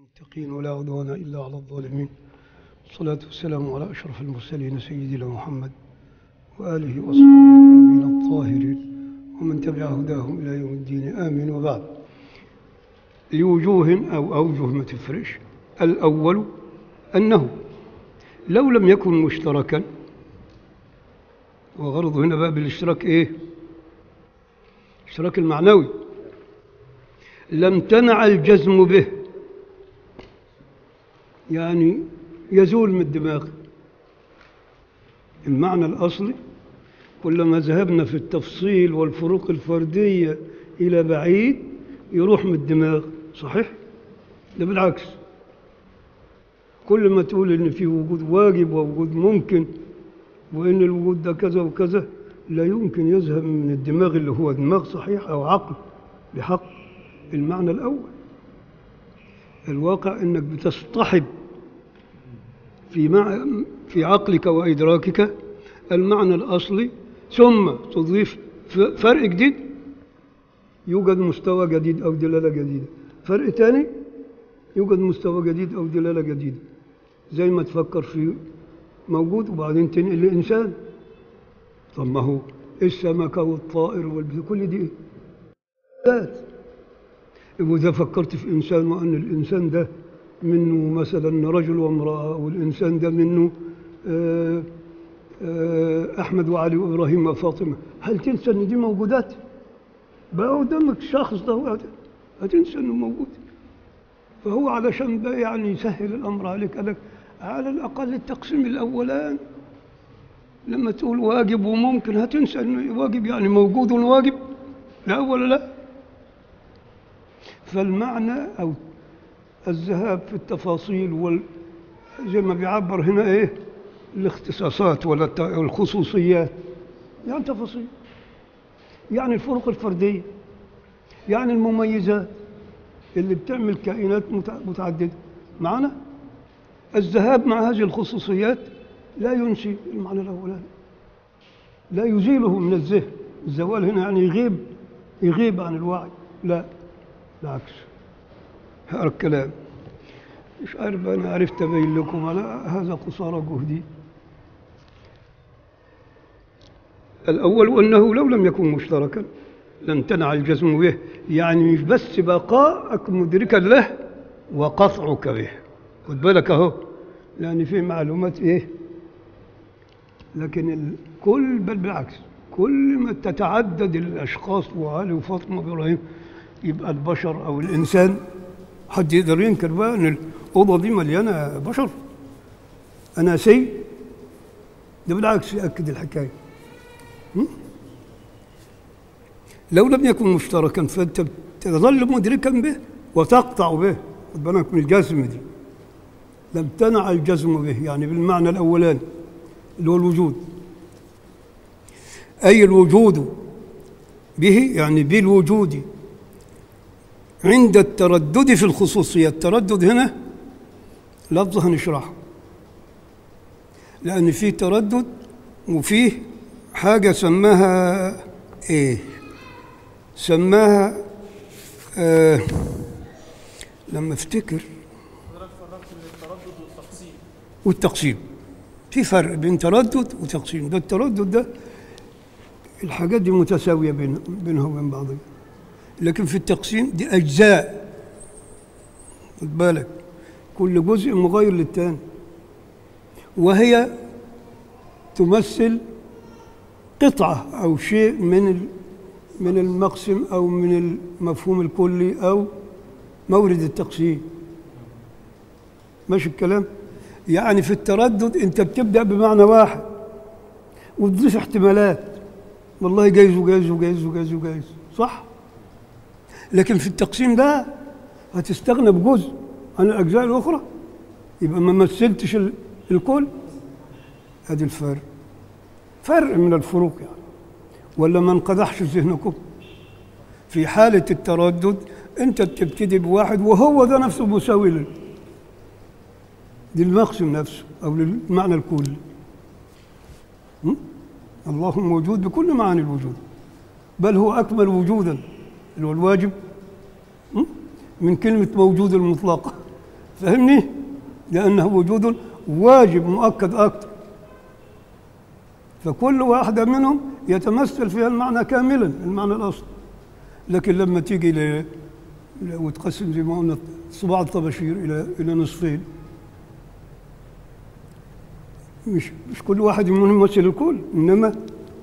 المتقين ولا عدوان إلا على الظالمين الصلاة والسلام على أشرف المرسلين سيدنا محمد وآله وصحبه الطيبين الطاهرين ومن تبع هداهم إلى يوم الدين آمين وبعد لوجوه أو أوجه ما تفرش الأول أنه لو لم يكن مشتركا وغرضه هنا بقى بالاشتراك إيه الاشتراك المعنوي لم تنع الجزم به يعني يزول من الدماغ المعنى الأصلي كلما ذهبنا في التفصيل والفروق الفردية إلى بعيد يروح من الدماغ صحيح؟ ده بالعكس كل ما تقول إن في وجود واجب ووجود ممكن وإن الوجود ده كذا وكذا لا يمكن يذهب من الدماغ اللي هو دماغ صحيح أو عقل بحق المعنى الأول الواقع إنك بتصطحب في مع في عقلك وإدراكك المعنى الأصلي ثم تضيف فرق جديد يوجد مستوى جديد أو دلالة جديدة فرق تاني يوجد مستوى جديد أو دلالة جديدة زي ما تفكر في موجود وبعدين تنقل لإنسان طب ما هو السمكة والطائر والبث كل دي ذات وإذا فكرت في إنسان وأن الإنسان ده منه مثلا رجل وامرأة والإنسان ده منه آآ آآ أحمد وعلي وإبراهيم وفاطمة هل تنسى إن دي موجودات؟ بقى قدامك الشخص ده هتنسى إنه موجود فهو علشان ده يعني يسهل الأمر عليك قال لك على الأقل التقسيم الأولان لما تقول واجب وممكن هتنسى إنه واجب يعني موجود واجب لا ولا لا فالمعنى أو الذهاب في التفاصيل وال زي ما بيعبر هنا ايه الاختصاصات ولا الخصوصيات يعني تفاصيل يعني الفروق الفردية يعني المميزات اللي بتعمل كائنات متعددة معنا الذهاب مع هذه الخصوصيات لا ينسي المعنى الأولاني لا يزيله من الذهن الزوال هنا يعني يغيب يغيب عن الوعي لا بالعكس هذا الكلام مش عارف أنا عرفت أبين لكم على هذا قصارى جهدي الأول أنه لو لم يكن مشتركا لن تنع الجزم به يعني مش بس بقاءك مدركا له وقطعك به خد بالك أهو لأن في معلومات إيه لكن الكل بل بالعكس كل ما تتعدد الأشخاص وعلي وفاطمة وإبراهيم يبقى البشر أو الإنسان حد يقدر ينكر بقى ان الاوضه دي مليانه بشر انا سي ده بالعكس ياكد الحكايه لو لم يكن مشتركا فانت تظل مدركا به وتقطع به خد بالك من الجزم دي لم تنع الجزم به يعني بالمعنى الاولاني اللي هو الوجود اي الوجود به يعني بالوجود عند التردد في الخصوصية التردد هنا لفظ هنشرحه لأن في تردد وفيه حاجة سماها إيه سماها آه لما افتكر والتقسيم في فرق بين تردد وتقسيم ده التردد ده الحاجات دي متساوية بين بينها وبين بعضها لكن في التقسيم دي أجزاء خد بالك كل جزء مغاير للتاني وهي تمثل قطعة أو شيء من من المقسم أو من المفهوم الكلي أو مورد التقسيم ماشي الكلام يعني في التردد أنت بتبدأ بمعنى واحد وتضيف احتمالات والله جايز وجايز وجايز وجايز وجايز صح؟ لكن في التقسيم ده هتستغنى بجزء عن الاجزاء الاخرى يبقى ما مثلتش الكل ادي الفرق فرق من الفروق يعني ولا ما انقدحش ذهنكم في حالة التردد انت بتبتدي بواحد وهو ده نفسه مساوي للمقسم نفسه او للمعنى الكلي الله موجود بكل معاني الوجود بل هو اكمل وجودا اللي هو الواجب من كلمة موجود المطلقة فهمني لأنه وجود واجب مؤكد أكثر فكل واحدة منهم يتمثل فيها المعنى كاملا المعنى الأصلي لكن لما تيجي ل... ل- وتقسم زي ما قلنا صباع الطباشير إلى إلى نصفين مش مش كل واحد منهم يمثل الكل إنما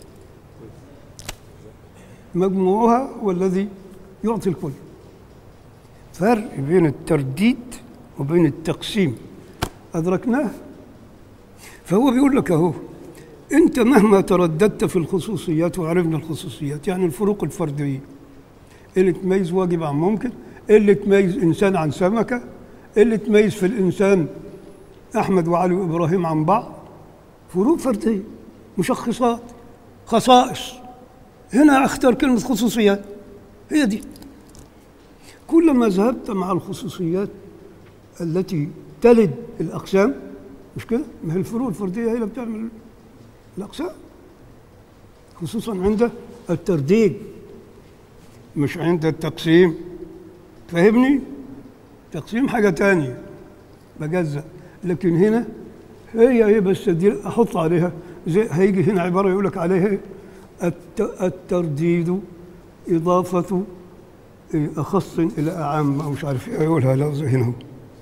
مجموعها هو الذي يعطي الكل فرق بين الترديد وبين التقسيم أدركناه فهو بيقول لك أهو أنت مهما ترددت في الخصوصيات وعرفنا الخصوصيات يعني الفروق الفردية اللي تميز واجب عن ممكن اللي تميز إنسان عن سمكة اللي تميز في الإنسان أحمد وعلي وإبراهيم عن بعض فروق فردية مشخصات خصائص هنا اختار كلمة خصوصيات هي دي كلما ذهبت مع الخصوصيات التي تلد الأقسام مش كده؟ ما هي الفروق الفردية هي اللي بتعمل الأقسام خصوصا عند الترديد مش عند التقسيم فاهمني؟ تقسيم حاجة تانية بجزأ لكن هنا هي هي بس دي أحط عليها زي هيجي هنا عبارة يقول لك عليها إيه؟ الت- الترديد إضافة إيه، أخص إلى أعم أو مش عارف إيه يقولها لا هنا هو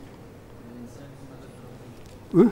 إيه؟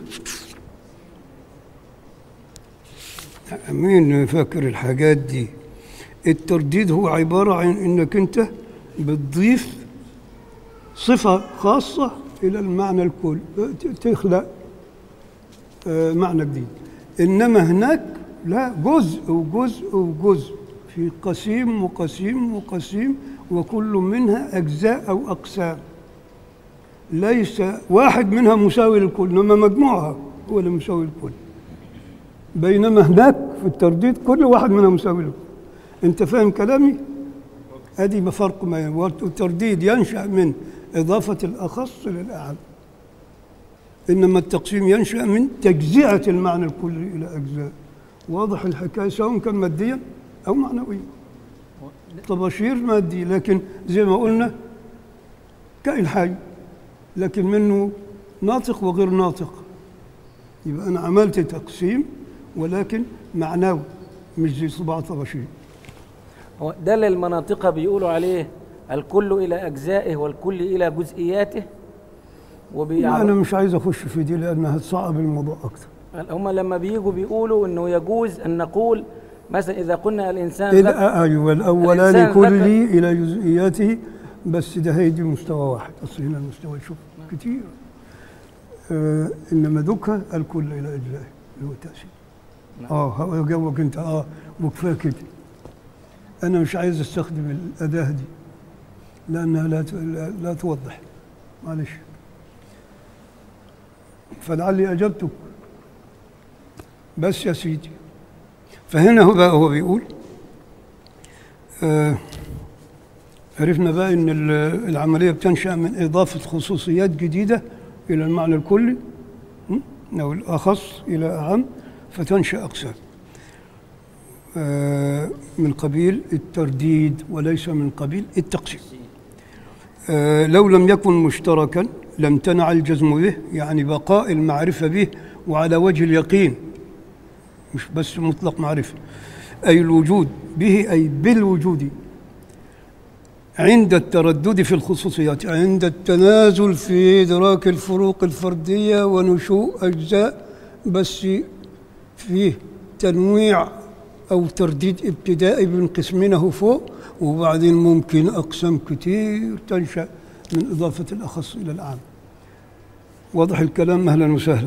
مين فاكر الحاجات دي الترديد هو عبارة عن إنك أنت بتضيف صفة خاصة إلى المعنى الكل ت- تخلق آه، معنى جديد إنما هناك لا جزء وجزء وجزء في قسيم وقسيم وقسيم وكل منها أجزاء أو أقسام ليس واحد منها مساوي للكل إنما مجموعها هو اللي مساوي للكل بينما هناك في الترديد كل واحد منها مساوي للكل أنت فاهم كلامي؟ ادي فرق ما والترديد ينشا من اضافه الاخص للاعم انما التقسيم ينشا من تجزئه المعنى الكلي الى اجزاء واضح الحكايه سواء كان ماديا او معنويا طباشير مادي لكن زي ما قلنا كائن حي لكن منه ناطق وغير ناطق يبقى انا عملت تقسيم ولكن معنوي مش زي صباع طباشير هو ده اللي المناطق بيقولوا عليه الكل إلى أجزائه والكل إلى جزئياته لا انا وبيعرف مش عايز اخش في دي لانها تصعب الموضوع اكتر هم لما بيجوا بيقولوا إنه يجوز أن نقول مثلا إذا قلنا الإنسان إذا ذكر ايوه الاولاني الإنسان كلي الى جزئياته بس ده هيدي مستوى واحد اصل هنا المستوى شوف كتير آه انما دوكا الكل الى اجزائه اللي هو التاثير نعم. اه هو جوك انت اه وكفايه كده انا مش عايز استخدم الاداه دي لانها لا ت- لا, لا توضح معلش فلعلي اجبتك بس يا سيدي فهنا هو بقى هو بيقول آه عرفنا بقى ان ال- العمليه بتنشا من اضافه خصوصيات جديده الى المعنى الكلي م? او الاخص الى اعم فتنشا اقسام آه من قبيل الترديد وليس من قبيل التقسيم آه لو لم يكن مشتركا لم تنع الجزم به يعني بقاء المعرفه به وعلى وجه اليقين مش بس مطلق معرفة أي الوجود به أي بالوجود عند التردد في الخصوصيات عند التنازل في إدراك الفروق الفردية ونشوء أجزاء بس فيه تنويع أو ترديد ابتدائي بنقسمينه فوق وبعدين ممكن أقسام كتير تنشأ من إضافة الأخص إلى الأعم واضح الكلام أهلا وسهلا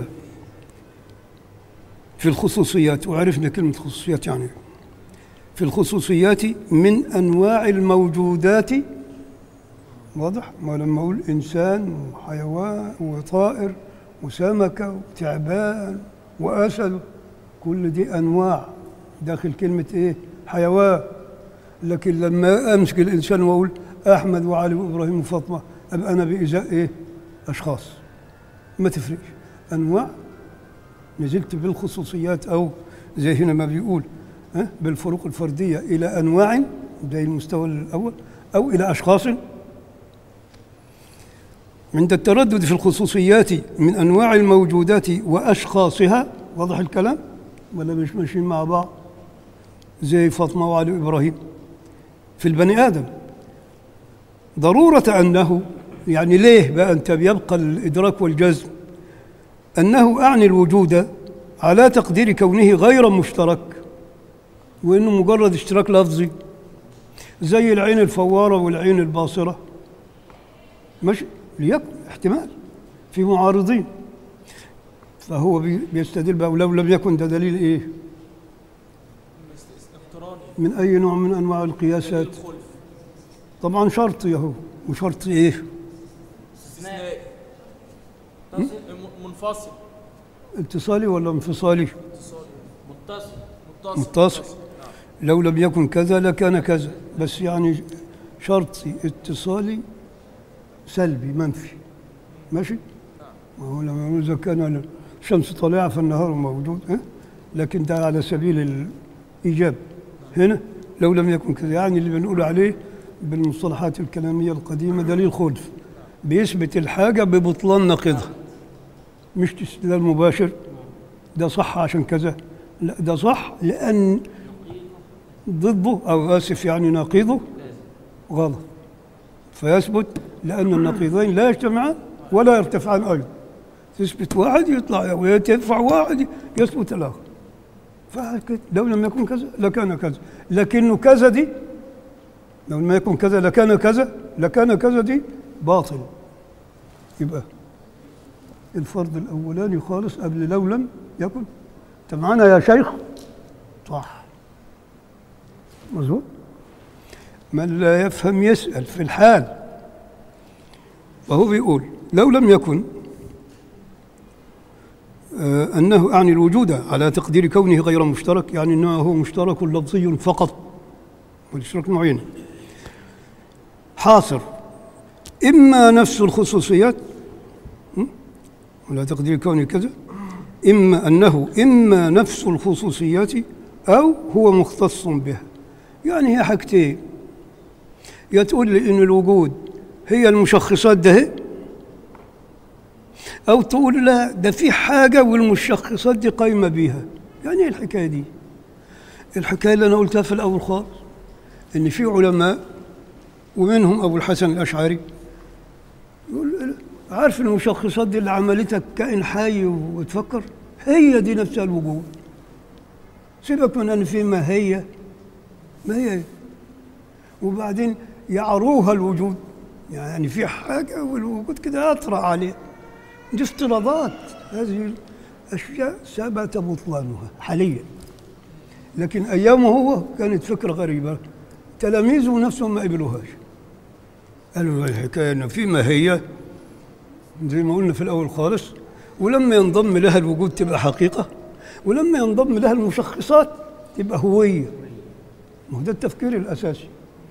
في الخصوصيات وعرفنا كلمة خصوصيات يعني إيه. في الخصوصيات من أنواع الموجودات واضح ما لما أقول إنسان وحيوان وطائر وسمكة وتعبان وأسد كل دي أنواع داخل كلمة إيه حيوان لكن لما أمسك الإنسان وأقول أحمد وعلي وإبراهيم وفاطمة أبقى أنا بإزاء إيه أشخاص ما تفرقش أنواع نزلت بالخصوصيات او زي هنا ما بيقول ها بالفروق الفرديه الى انواع زي المستوى الاول او الى اشخاص عند التردد في الخصوصيات من أنواع الموجودات وأشخاصها واضح الكلام ولا مش ماشيين مع بعض زي فاطمة وعلي وإبراهيم في البني آدم ضرورة أنه يعني ليه بقى أنت بيبقى الإدراك والجزم أنه أعني الوجود على تقدير كونه غير مشترك وإنه مجرد اشتراك لفظي زي العين الفوارة والعين الباصرة ماشي ليكن احتمال في معارضين فهو بي- بيستدل بقى ولو لم يكن ده دليل ايه اقتراني من اي نوع من انواع القياسات الخلف طبعا شرط يهو وشرط ايه استثنائي تصل م- منفصل اتصالي ولا انفصالي اتصالي متصل متصل متصل. نعم. لو لم يكن كذا لكان كذا بس يعني شرطي اتصالي سلبي منفي ماشي ما هو لما يقول إذا كان الشمس طالعة فالنهار موجود ها؟ لكن ده على سبيل الإيجاب هنا لو لم يكن كذا يعني اللي بنقول عليه بالمصطلحات الكلامية القديمة دليل خلف بيثبت الحاجة ببطلان نقيضها مش استدلال مباشر ده صح عشان كذا لا ده صح لأن ضده أو آسف يعني نقيضه غلط فيثبت لأن النقيضين لا يجتمعان ولا يرتفعان أيضا تثبت واحد يطلع ويرفع واحد يثبت الآخر فكده لو لم يكن كذا لكان كذا لكنه كذا دي لو لم يكن كذا لكان كذا لكان كذا دي باطل يبقى الفرض الأولاني خالص قبل لو لم يكن أنت معانا يا شيخ صح مظبوط من لا يفهم يسأل في الحال وهو بيقول لو لم يكن آه أنه أعني الوجود على تقدير كونه غير مشترك يعني أنه هو مشترك لفظي فقط والاشتراك نوعين حاصر إما نفس الخصوصيات م? على تقدير كونه كذا إما أنه إما نفس الخصوصيات أو هو مختص بها يعني هي حاجتين يا تقول لي إن الوجود هي المشخصات ده أو تقول لا ده في حاجة والمشخصات دي قايمة بيها يعني إيه الحكاية دي الحكاية اللي أنا قلتها في الأول خالص إن في علماء ومنهم أبو الحسن الأشعري يقول عارف المشخصات دي اللي عملتك كائن حي وتفكر هي دي نفسها الوجود سيبك من ان في ما هي ما هي وبعدين يعروها الوجود يعني في حاجه والوجود كده اطرا عليه دي افتراضات هذه الاشياء ثبت بطلانها حاليا لكن ايامه هو كانت فكره غريبه تلاميذه نفسهم ما قبلوهاش قالوا الحكايه ان في ماهيه زي ما قلنا في الاول خالص ولما ينضم لها الوجود تبقى حقيقه ولما ينضم لها المشخصات تبقى هويه ما هو ده التفكير الاساسي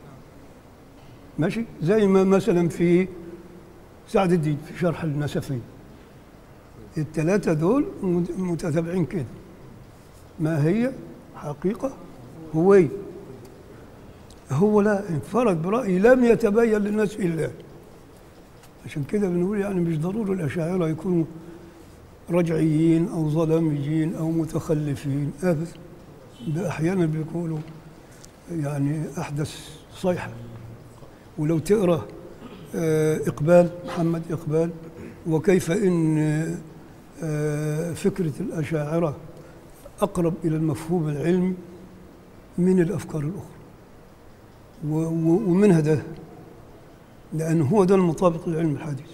ماشي زي ما مثلا في سعد الدين في شرح النسفي الثلاثه دول مت- متتابعين كده ما هي حقيقه هويه هو لا انفرد برأي لم يتبين للناس إلا عشان كده بنقول يعني مش ضروري الأشاعرة يكونوا رجعيين أو ظلاميين أو متخلفين أبدا ده أحيانا بيكونوا يعني أحدث صيحة ولو تقرأ آه، إقبال محمد إقبال وكيف إن آه، فكرة الأشاعرة أقرب إلى المفهوم العلمي من الأفكار الأخرى و- و- ومنها ده لأن هو ده المطابق للعلم الحديث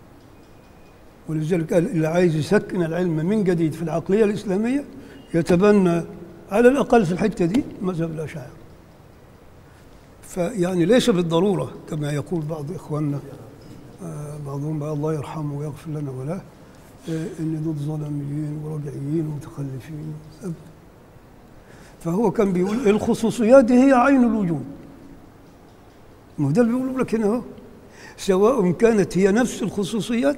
ولذلك قال اللي عايز يسكن العلم من جديد في العقلية الإسلامية يتبنى على الأقل في الحتة دي مذهب الأشاعرة فيعني ليس بالضرورة كما يقول بعض إخواننا آه، بعضهم بقى الله يرحمه ويغفر لنا وله آه، إن دول ظلميين ورجعيين ومتخلفين أبدا فهو كان بيقول الخصوصيات دي هي عين الوجود ما هو ده اللي بيقولوا لك هنا اهو سواء كانت هي نفس الخصوصيات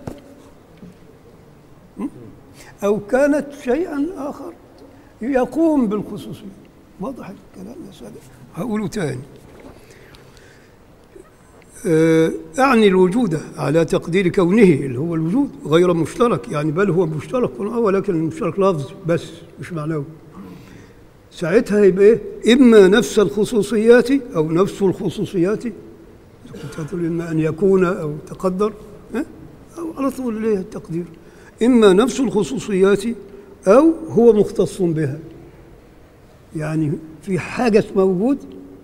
م? او كانت شيئا اخر يقوم بالخصوصيه واضح الكلام يا سادة هقوله تاني آه، أعني الوجود على تقدير كونه اللي هو الوجود غير مشترك يعني بل هو مشترك آه، ولكن المشترك لفظ بس مش معنوي ساعتها يبقى إيه؟ إما نفس الخصوصيات أو نفس الخصوصيات إذا كنت هتقول إما أن يكون أو تقدر ها؟ أو على طول ليه التقدير إما نفس الخصوصيات أو هو مختص بها يعني في حاجة موجود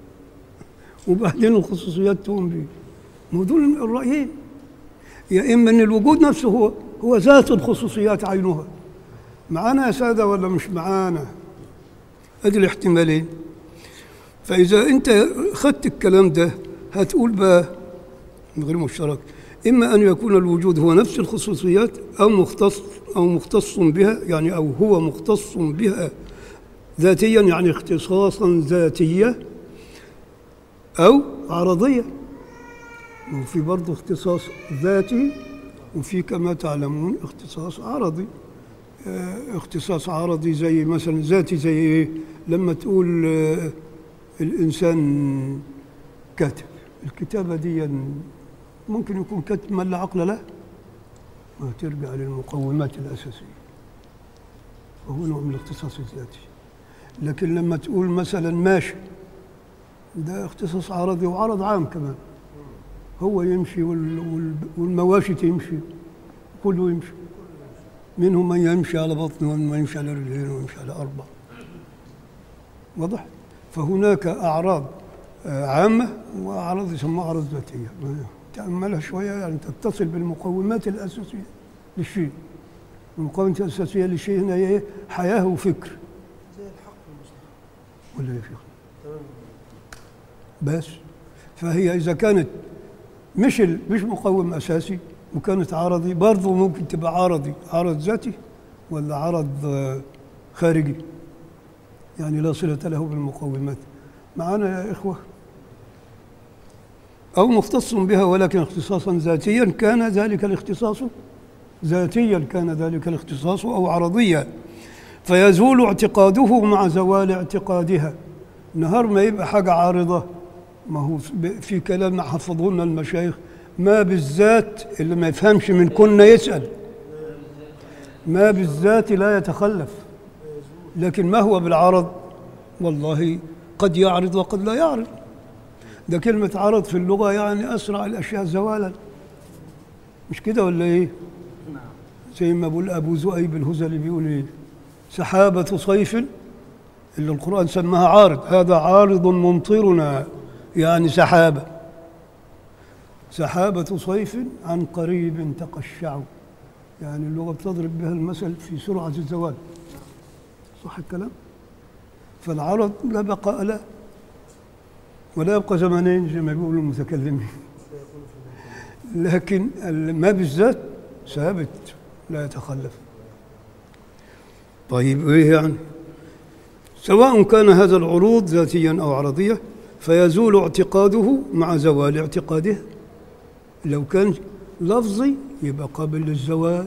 وبعدين الخصوصيات تقوم به ما دول الرأيين يا إما أن الوجود نفسه هو هو ذات الخصوصيات عينها معانا يا سادة ولا مش معانا ادي الاحتمالين فإذا أنت خدت الكلام ده هتقول بقى من غير مشترك إما أن يكون الوجود هو نفس الخصوصيات أو مختص أو مختص بها يعني أو هو مختص بها ذاتيا يعني اختصاصا ذاتيا أو عرضية وفي برضه اختصاص ذاتي وفي كما تعلمون اختصاص عرضي اه، اختصاص عرضي زي مثلا ذاتي زي ايه لما تقول اه، الإنسان كاتب الكتابة دي ممكن يكون كاتب من لا عقل له وترجع للمقومات الأساسية وهو نوع من الاختصاص الذاتي لكن لما تقول مثلا ماشي ده اختصاص عرضي وعرض عام كمان هو يمشي وال- وال- والمواشي تمشي كله يمشي منهم من يمشي على بطنه ومن يمشي على رجلين ويمشي على أربع واضح فهناك أعراض آه، عامة وأعراض يسموها أعراض ذاتية تأملها شوية يعني تتصل بالمقومات الأساسية للشيء المقومات الأساسية للشيء هنا هي إيه؟ حياة وفكر زي الحق والمستحق ولا يا شيخ تمام بس فهي إذا كانت مش ال- مش مقوم أساسي وكانت عرضي برضه ممكن تبقى عرضي عرض ذاتي ولا عرض آه، خارجي يعني لا صلة له بالمقومات معنا يا إخوة أو مختص بها ولكن اختصاصا ذاتيا كان ذلك الاختصاص ذاتيا كان ذلك الاختصاص أو عرضيا فيزول اعتقاده مع زوال اعتقادها نهار ما يبقى حاجة عارضة ما هو في- في كلام حفظه لنا المشايخ ما بالذات اللي ما يفهمش من كنا يسأل ما بالذات لا يتخلف لكن ما هو بالعرض والله قد يعرض وقد لا يعرض ده كلمة عرض في اللغة يعني أسرع الأشياء زوالا مش كده ولا إيه؟ زي ما بقول أبو ذؤيب الهذلي بيقول إيه؟ سحابة صيف اللي القرآن سماها عارض هذا عارض ممطرنا يعني سحابة سحابة صيف عن قريب تقشع يعني اللغة بتضرب بها المثل في سرعة الزوال صح الكلام؟ فالعرض لا بقاء له ولا يبقى زمنين زي ما بيقولوا المتكلمين لكن ال- ما بالذات ثابت لا يتخلف طيب ايه يعني سواء كان هذا العروض ذاتيا او عرضيه فيزول اعتقاده مع زوال اعتقاده لو كان لفظي يبقى قابل للزوال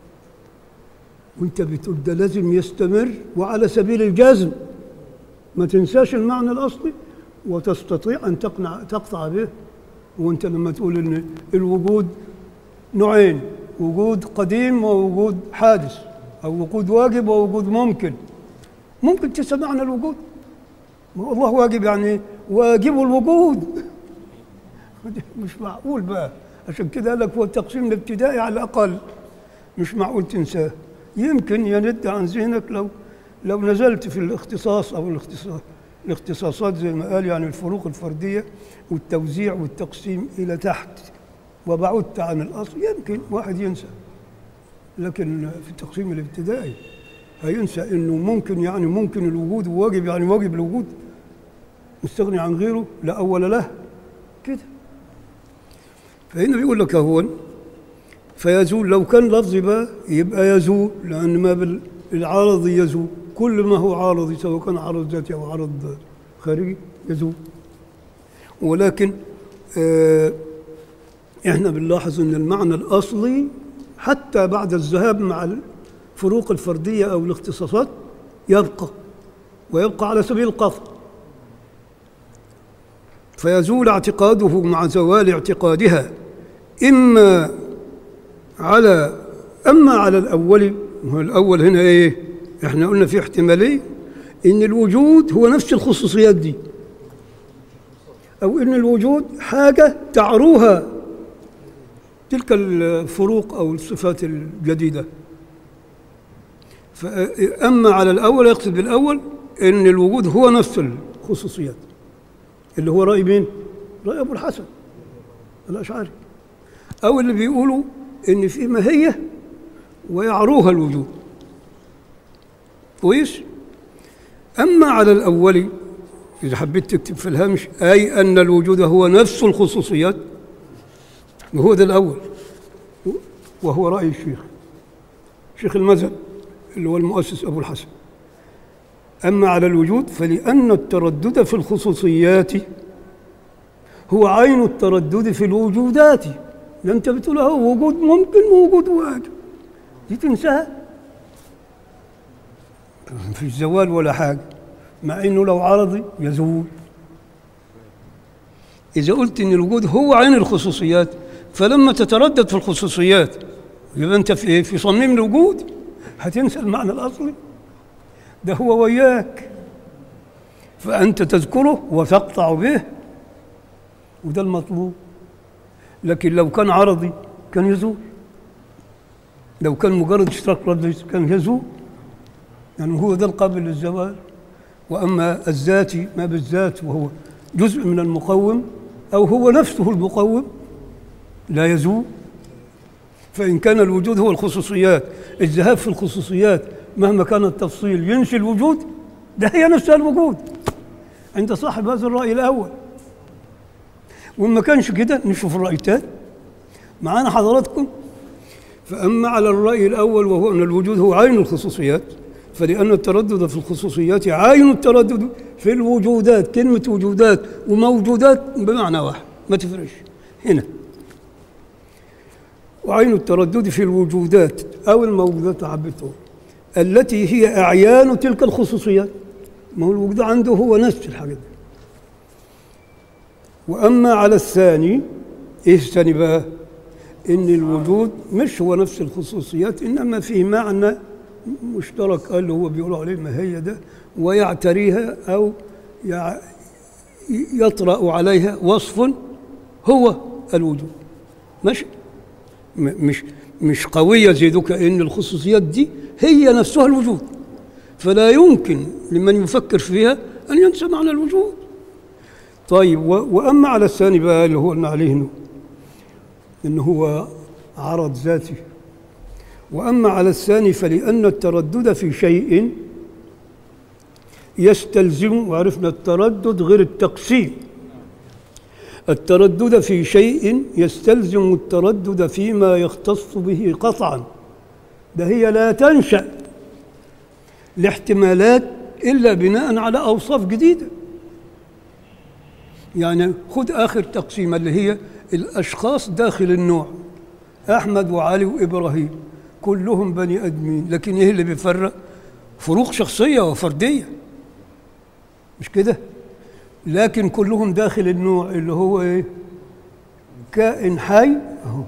وانت بتقول ده لازم يستمر وعلى سبيل الجزم ما تنساش المعنى الاصلي وتستطيع ان تقنع تقطع به وانت لما تقول ان الوجود نوعين وجود قديم ووجود حادث او وجود واجب ووجود ممكن ممكن تنسى معنى الوجود ما هو الله واجب يعني واجب الوجود مش معقول بقى عشان كده قال لك هو التقسيم الابتدائي على الاقل مش معقول تنساه يمكن يند عن ذهنك لو لو نزلت في الاختصاص او الاختصاص الاختصاصات زي ما قال يعني الفروق الفرديه والتوزيع والتقسيم الى تحت وبعدت عن الاصل يمكن واحد ينسى لكن في التقسيم الابتدائي هينسى انه ممكن يعني ممكن الوجود واجب يعني واجب الوجود مستغني عن غيره لا اول له كده فهنا بيقول لك هو فيزول لو كان لفظي بقى يبقى يزول لأن ما بالعارضي يزول كل ما هو عارضي سواء كان عرض ذاتي أو عرض خارجي يزول ولكن آه احنا بنلاحظ ان المعنى الاصلي حتى بعد الذهاب مع الفروق الفرديه او الاختصاصات يبقى ويبقى على سبيل القطع فيزول اعتقاده مع زوال اعتقادها إما على أما على الأول هو الأول هنا إيه إحنا قلنا في احتمالية إن الوجود هو نفس الخصوصيات دي أو إن الوجود حاجة تعروها تلك الفروق أو الصفات الجديدة فأما على الأول يقصد بالأول إن الوجود هو نفس الخصوصيات اللي هو رأي مين؟ رأي أبو الحسن الأشعري أو اللي بيقولوا إن في ماهية ويعروها الوجود كويس؟ أما على الأول إذا حبيت تكتب في الهامش أي أن الوجود هو نفس الخصوصيات وهو ده الأول وهو رأي الشيخ شيخ المذهب اللي هو المؤسس أبو الحسن أما على الوجود فلأن التردد في الخصوصيات هو عين التردد في الوجودات ده أنت بتقول هو وجود ممكن ووجود واجب دي تنساها مفيش زوال ولا حاجة مع إنه لو عرضي يزول إذا قلت إن الوجود هو عين الخصوصيات فلما تتردد في الخصوصيات يبقى أنت في إيه؟ في صميم الوجود هتنسى المعنى الأصلي ده هو وياك فأنت تذكره وتقطع به وده المطلوب لكن لو كان عرضي كان يزول لو كان مجرد اشتراك ردي كان يزول يعني هو ده القابل للزوال وأما الذاتي ما بالذات وهو جزء من المقوم أو هو نفسه المقوم لا يزول فإن كان الوجود هو الخصوصيات الذهاب في الخصوصيات مهما كان التفصيل ينشي الوجود ده هي نفسها الوجود عند صاحب هذا الرأي الأول وإن ما كانش كده نشوف الرأي الثاني معانا حضراتكم فأما على الرأي الأول وهو أن الوجود هو عين الخصوصيات فلأن التردد في الخصوصيات عين التردد في الوجودات كلمة وجودات وموجودات بمعنى واحد ما تفرقش هنا وعين التردد في الوجودات أو الموجودات حبيته التي هي أعيان تلك الخصوصيات ما هو الوجود عنده هو نفس الحاجة دي وأما على الثاني إيه الثاني بقى؟ إن الوجود مش هو نفس الخصوصيات إنما فيه معنى مشترك قال هو بيقولوا عليه ما هي ده ويعتريها أو يع- يطرأ عليها وصف هو الوجود ماشي م- مش مش قوية زي دوك إن الخصوصيات دي هي نفسها الوجود فلا يمكن لمن يفكر فيها أن ينسى معنى الوجود طيب و- وأما على الثاني بقى اللي هو قلنا عليه إنه إنه هو عرض ذاتي وأما على الثاني فلأن التردد في شيء يستلزم وعرفنا التردد غير التقسيم التردد في شيء يستلزم التردد فيما يختص به قطعا ده هي لا تنشأ لاحتمالات إلا بناء على أوصاف جديدة يعني خد آخر تقسيمة اللي هي الأشخاص داخل النوع أحمد وعلي وإبراهيم كلهم بني آدمين لكن إيه اللي بيفرق فروق شخصية وفردية مش كده لكن كلهم داخل النوع اللي هو إيه كائن حي أهو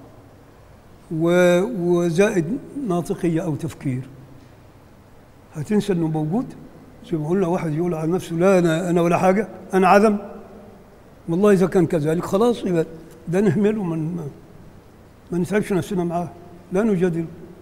و- وزائد ناطقية أو تفكير هتنسى إنه موجود زي ما قلنا واحد يقول على نفسه لا أنا أنا ولا حاجة أنا عدم والله إذا كان كذلك خلاص يبقى ده نهمله من ما, ما نتعبش نفسنا معاه لا نجادل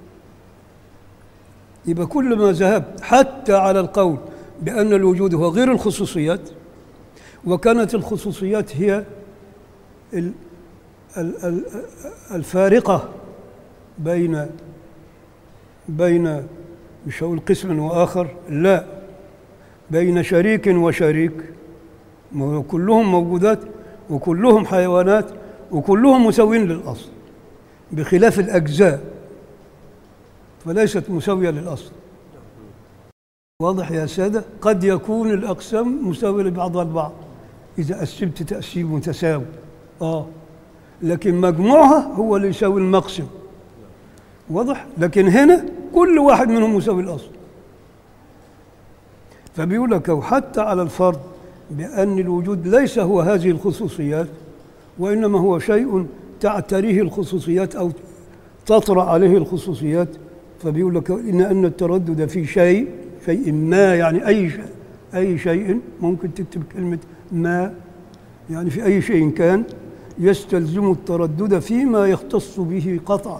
يبقى كل ما ذهبت حتى على القول بأن الوجود هو غير الخصوصيات وكانت الخصوصيات هي ال- ال- ال- الفارقة بين بين مش هقول قسم وآخر لا بين شريك وشريك ما هو كلهم موجودات وكلهم حيوانات وكلهم مساوين للأصل بخلاف الأجزاء فليست مساوية للأصل واضح يا سادة قد يكون الأقسام مساوية لبعضها البعض إذا قسمت تقسيم متساوي آه لكن مجموعها هو اللي يساوي المقسم واضح لكن هنا كل واحد منهم مساوي الأصل فبيقول لك أو حتى على الفرض بأن الوجود ليس هو هذه الخصوصيات وإنما هو شيء تعتريه الخصوصيات أو تطرأ عليه الخصوصيات فبيقول لك إن أن التردد في شيء شيء ما يعني أي شيء أي شيء ممكن تكتب كلمة ما يعني في أي شيء كان يستلزم التردد فيما يختص به قطعا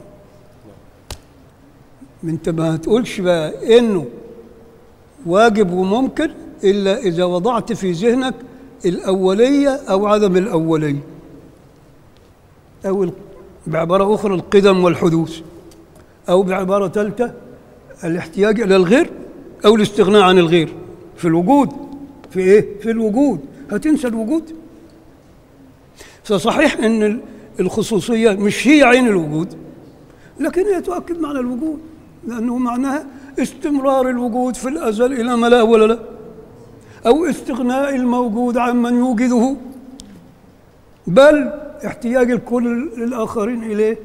انت ما تقولش بقى انه واجب وممكن الا اذا وضعت في ذهنك الاوليه او عدم الاوليه او ال- بعباره اخرى القدم والحدوث او بعباره ثالثه الاحتياج الى الغير او الاستغناء عن الغير في الوجود في ايه في الوجود هتنسى الوجود فصحيح ان ال- الخصوصيه مش هي عين الوجود لكن هي تؤكد معنى الوجود لانه معناها استمرار الوجود في الازل الى ما لا اول له او استغناء الموجود عمن يوجده بل احتياج الكل للاخرين اليه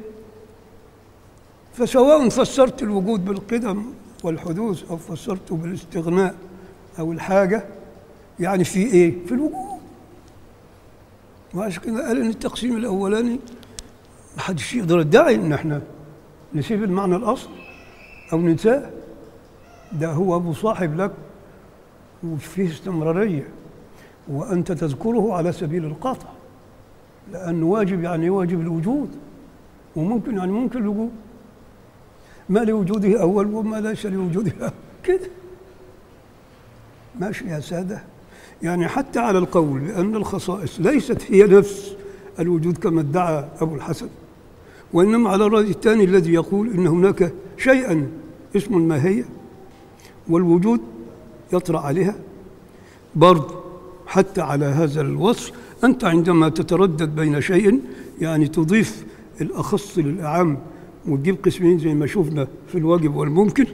فسواء فسرت الوجود بالقدم والحدوث او فسرته بالاستغناء او الحاجه يعني في ايه في الوجود وعشان كده قال ان التقسيم الاولاني ما حدش يقدر يدعي ان احنا نسيب المعنى الاصل او ننساه ده هو مصاحب لك وفيه استمراريه وانت تذكره على سبيل القطع لانه واجب يعني واجب الوجود وممكن يعني ممكن الوجود ما لوجوده اول وما ليس لوجوده آخر. كده ماشي يا ساده يعني حتى على القول بان الخصائص ليست هي نفس الوجود كما ادعى ابو الحسن وانما على الراي الثاني الذي يقول ان هناك شيئا اسم الماهيه والوجود يطرا عليها برضه حتى على هذا الوصف انت عندما تتردد بين شيء يعني تضيف الاخص للاعم وتجيب قسمين زي ما شفنا في الواجب والممكن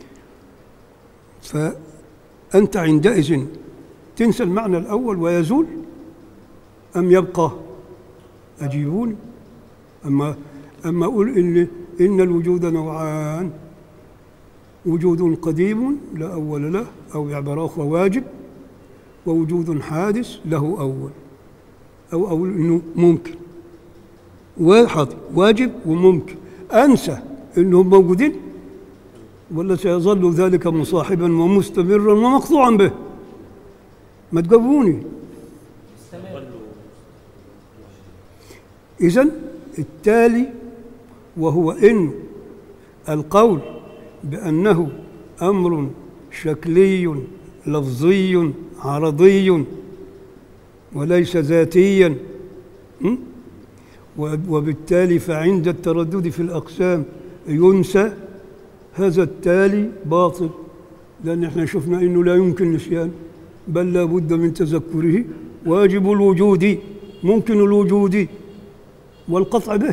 فانت عندئذ تنسى المعنى الاول ويزول ام يبقى اجيبوني اما اما اقول ان ان الوجود نوعان وجود قديم لا اول له او بعباره اخرى واجب ووجود حادث له اول او اقول انه ممكن واحد واجب وممكن انسى انهم موجودين ولا سيظل ذلك مصاحبا ومستمرا ومقطوعا به ما تجاوبوني إذا التالي وهو إن القول بأنه أمر شكلي لفظي عرضي وليس ذاتيا م? وبالتالي فعند التردد في الأقسام ينسى هذا التالي باطل لأن احنا شفنا أنه لا يمكن نسيان بل لا بد من تذكره واجب الوجود ممكن الوجود والقطع به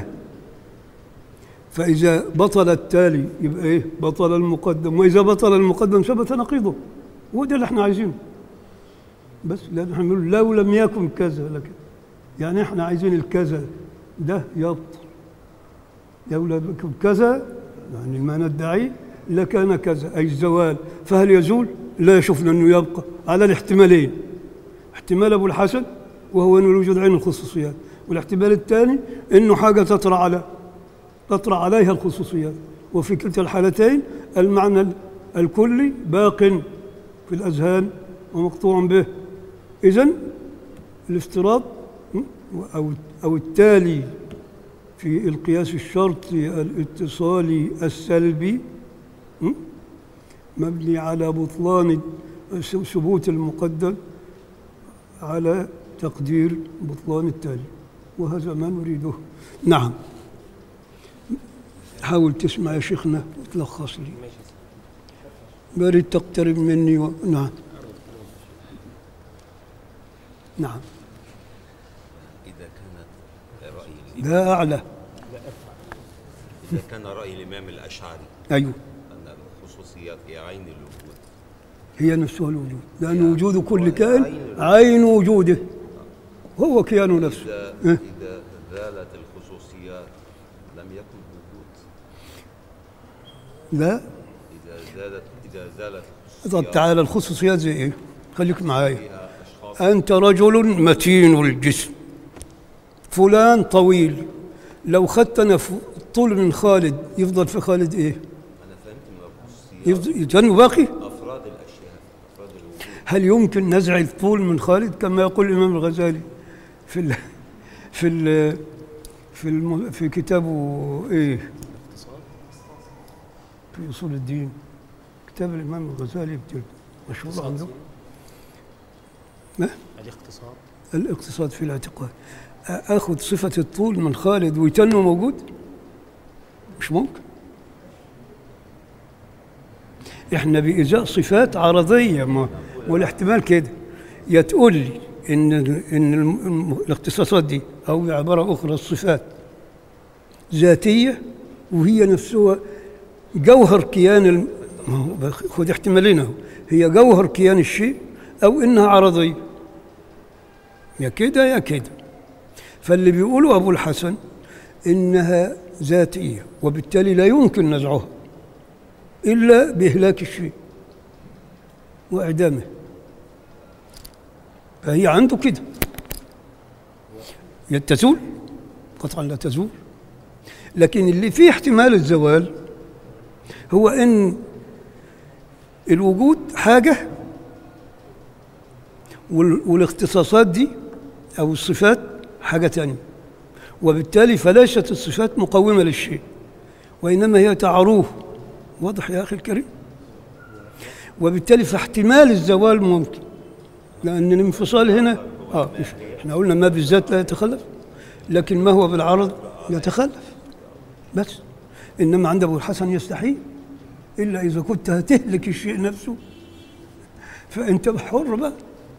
فإذا بطل التالي يبقى إيه بطل المقدم وإذا بطل المقدم ثبت نقيضه هو ده اللي احنا عايزينه بس لأن احنا بنقول لو لم يكن كذا لكن يعني احنا عايزين الكذا ده يبطل لو لم يكن كذا يعني ما ندعي لكان كذا أي الزوال فهل يزول؟ لا شفنا أنه يبقى على الاحتمالين احتمال أبو الحسن وهو أنه الوجود عين الخصوصيات والاحتمال الثاني أنه حاجة تطرأ على تطرأ عليها الخصوصيات وفي كلتا الحالتين المعنى الكلي باق في الأذهان ومقطوع به إذن الافتراض أو أو التالي في القياس الشرطي الاتصالي السلبي م? مبني على بطلان ثبوت المقدم على تقدير بطلان التالي وهذا ما نريده نعم حاول تسمع يا شيخنا وتلخص لي بريد تقترب مني و... نعم نعم إذا كانت رأي لا أعلى إذا كان رأي الإمام الأشعري أيوه أن الخصوصيات هي عين الوجود هي نفسها الوجود لأن وجود كل كائن عين وجوده هو كيان نفسه إذا إيه؟ إذا زالت الخصوصيات لم يكن وجود لا إذا زالت إذا زالت طب الخصوصيات تعالى الخصوصيات زي إيه خليك معايا فيها أشخاص أنت رجل متين الجسم فلان طويل لو خدت أنا ف- طول من خالد يفضل في خالد إيه؟ أنا فهمت من الخصوصيات يفضل يتنو باقي؟ أفراد الأشياء أفراد الوجود هل يمكن نزع الطول من خالد كما يقول الإمام الغزالي في ال في ال في الم في كتابه إيه؟ في أصول الدين كتاب الإمام الغزالي بتاع- مشهور عنده ما؟ الاقتصاد الاقتصاد في الاعتقاد أ- اخذ صفه الطول من خالد ويتنو موجود مش ممكن احنا بإزاء صفات عرضيه ما والاحتمال كده يا تقول لي ان ان الم- الم- الاختصاصات دي او بعباره اخرى الصفات ذاتيه وهي نفسها جوهر كيان الم... ما هو بخ- خد احتمالين اهو هي جوهر كيان الشيء او انها عرضيه يا كده يا كده فاللي بيقوله أبو الحسن إنها ذاتية وبالتالي لا يمكن نزعها إلا بإهلاك الشيء وإعدامه فهي عنده كده يا تزول قطعا لا تزول لكن اللي فيه احتمال الزوال هو ان الوجود حاجه وال- والاختصاصات دي او الصفات حاجه تانية وبالتالي فليست الصفات مقومه للشيء وانما هي تعروه واضح يا اخي الكريم وبالتالي فاحتمال الزوال ممكن لان الانفصال هنا اه مش احنا قلنا ما بالذات لا يتخلف لكن ما هو بالعرض يتخلف بس انما عند ابو الحسن يستحيل الا اذا كنت هتهلك الشيء نفسه فانت حر بقى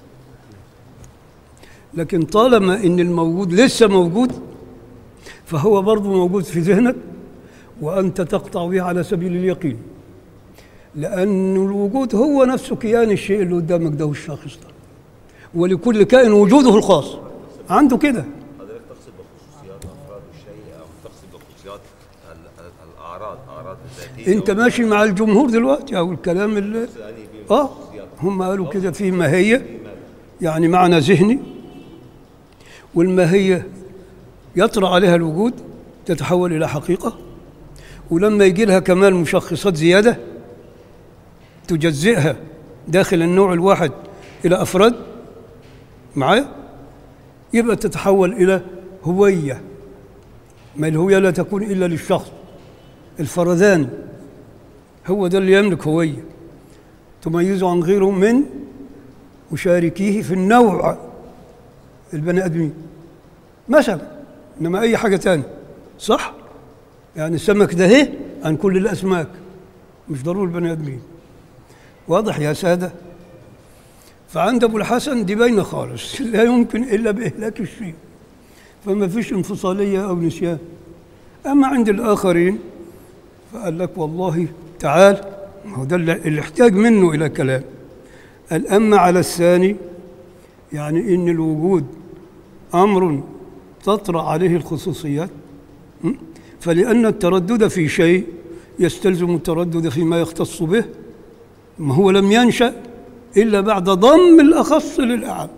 لكن طالما ان الموجود لسه موجود فهو برضه موجود في ذهنك وانت تقطع به على سبيل اليقين لان الوجود هو نفسه كيان الشيء اللي قدامك ده والشاخص ده ولكل كائن وجوده الخاص عنده كده حضرتك تقصد بخصوصيات افراد الشيء او تقصد بخصوصيات ال- ال- الاعراض اعراض الذاتيه انت ماشي مع الجمهور دلوقتي او الكلام اللي يعني بي- اه هم قالوا كده في ماهيه يعني معنى ذهني والماهيه يطرأ عليها الوجود تتحول الى حقيقه ولما يجي لها كمان مشخصات زياده تجزئها داخل النوع الواحد الى افراد معايا يبقى تتحول الى هويه ما الهويه لا تكون الا للشخص الفردان هو ده اللي يملك هويه تميزه عن غيره من مشاركيه في النوع البني ادمين مثلا انما اي حاجه تانية صح يعني السمك ده هي عن كل الاسماك مش ضروري البني ادمين واضح يا ساده فعند ابو الحسن دي باينه خالص لا يمكن الا باهلاك الشيء فما فيش انفصاليه او نسيان اما عند الاخرين فقال لك والله تعال هو ده اللي اللي احتاج منه الى كلام قال اما على الثاني يعني ان الوجود امر تطرا عليه الخصوصيات م? فلان التردد في شيء يستلزم التردد فيما يختص به ما هو لم ينشا الا بعد ضم الاخص للاعم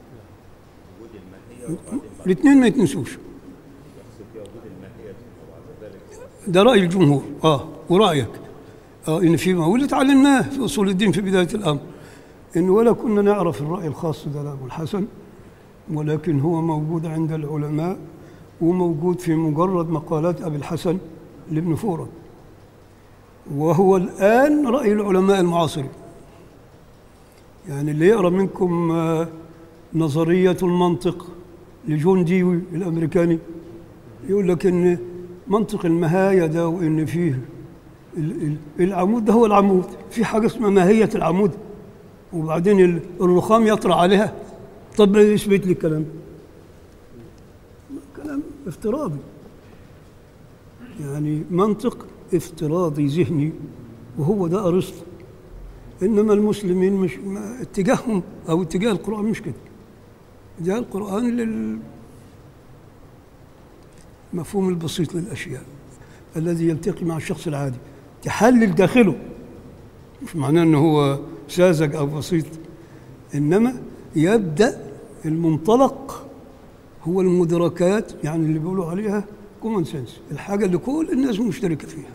الاثنين ما يتنسوش ده راي الجمهور اه ورايك اه ان في ما واللي اتعلمناه في اصول الدين في بدايه الامر ان ولا كنا نعرف الراي الخاص ده لابو الحسن ولكن هو موجود عند العلماء وموجود في مجرد مقالات ابي الحسن لابن فورة وهو الان راي العلماء المعاصرين يعني اللي يقرا منكم آه، نظريه المنطق لجون ديوي الامريكاني يقول لك ان منطق المهاية ده وان فيه ال- ال- العمود ده هو العمود في حاجه اسمها ماهيه العمود وبعدين ال- الرخام يطرى عليها طب يثبت لي الكلام ده؟ كلام افتراضي يعني منطق افتراضي ذهني وهو ده ارسطو انما المسلمين مش ما اتجاههم او اتجاه القران مش كده اتجاه القران لل المفهوم البسيط للاشياء الذي يلتقي مع الشخص العادي تحلل داخله مش معناه انه هو ساذج او بسيط انما يبدأ المنطلق هو المدركات يعني اللي بيقولوا عليها كومن سنس الحاجة اللي كل الناس مشتركة فيها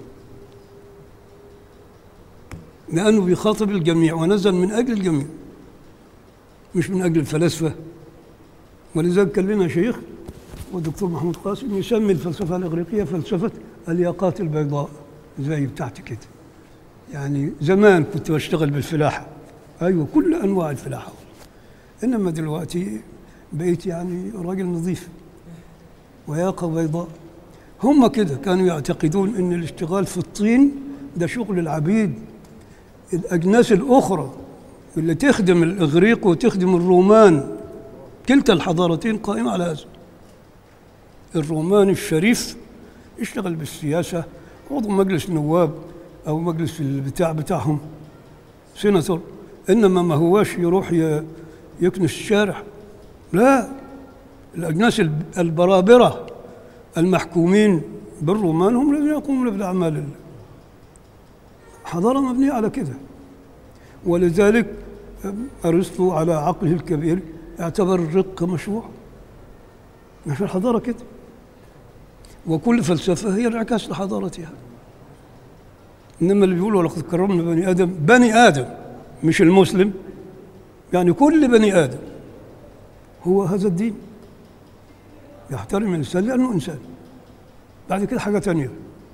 لأنه بيخاطب الجميع ونزل من أجل الجميع مش من أجل الفلاسفة ولذلك كان لنا شيخ والدكتور محمود قاسم يسمي الفلسفة الإغريقية فلسفة الياقات البيضاء زي بتاعتي كده يعني زمان كنت بشتغل بالفلاحة أيوة كل أنواع الفلاحة إنما دلوقتي بقيت يعني راجل نظيف وياقة بيضاء هم كده كانوا يعتقدون ان الاشتغال في الطين ده شغل العبيد الاجناس الاخرى اللي تخدم الاغريق وتخدم الرومان كلتا الحضارتين قائمه على هذا الرومان الشريف يشتغل بالسياسه عضو مجلس النواب او مجلس البتاع بتاعهم سيناتور انما ما هواش يروح ي- يكنس الشارع لا الأجناس الب- البرابرة المحكومين بالرومان هم الذين يقومون بالأعمال ال- حضارة مبنية على كده ولذلك أرسطو على عقله الكبير اعتبر الرق مشروع ما في الحضارة كده وكل فلسفة هي انعكاس لحضارتها إنما اللي بيقولوا لقد كرمنا بني آدم بني آدم مش المسلم يعني كل بني آدم هو هذا الدين يحترم الإنسان لأنه إنسان بعد كده حاجة تانية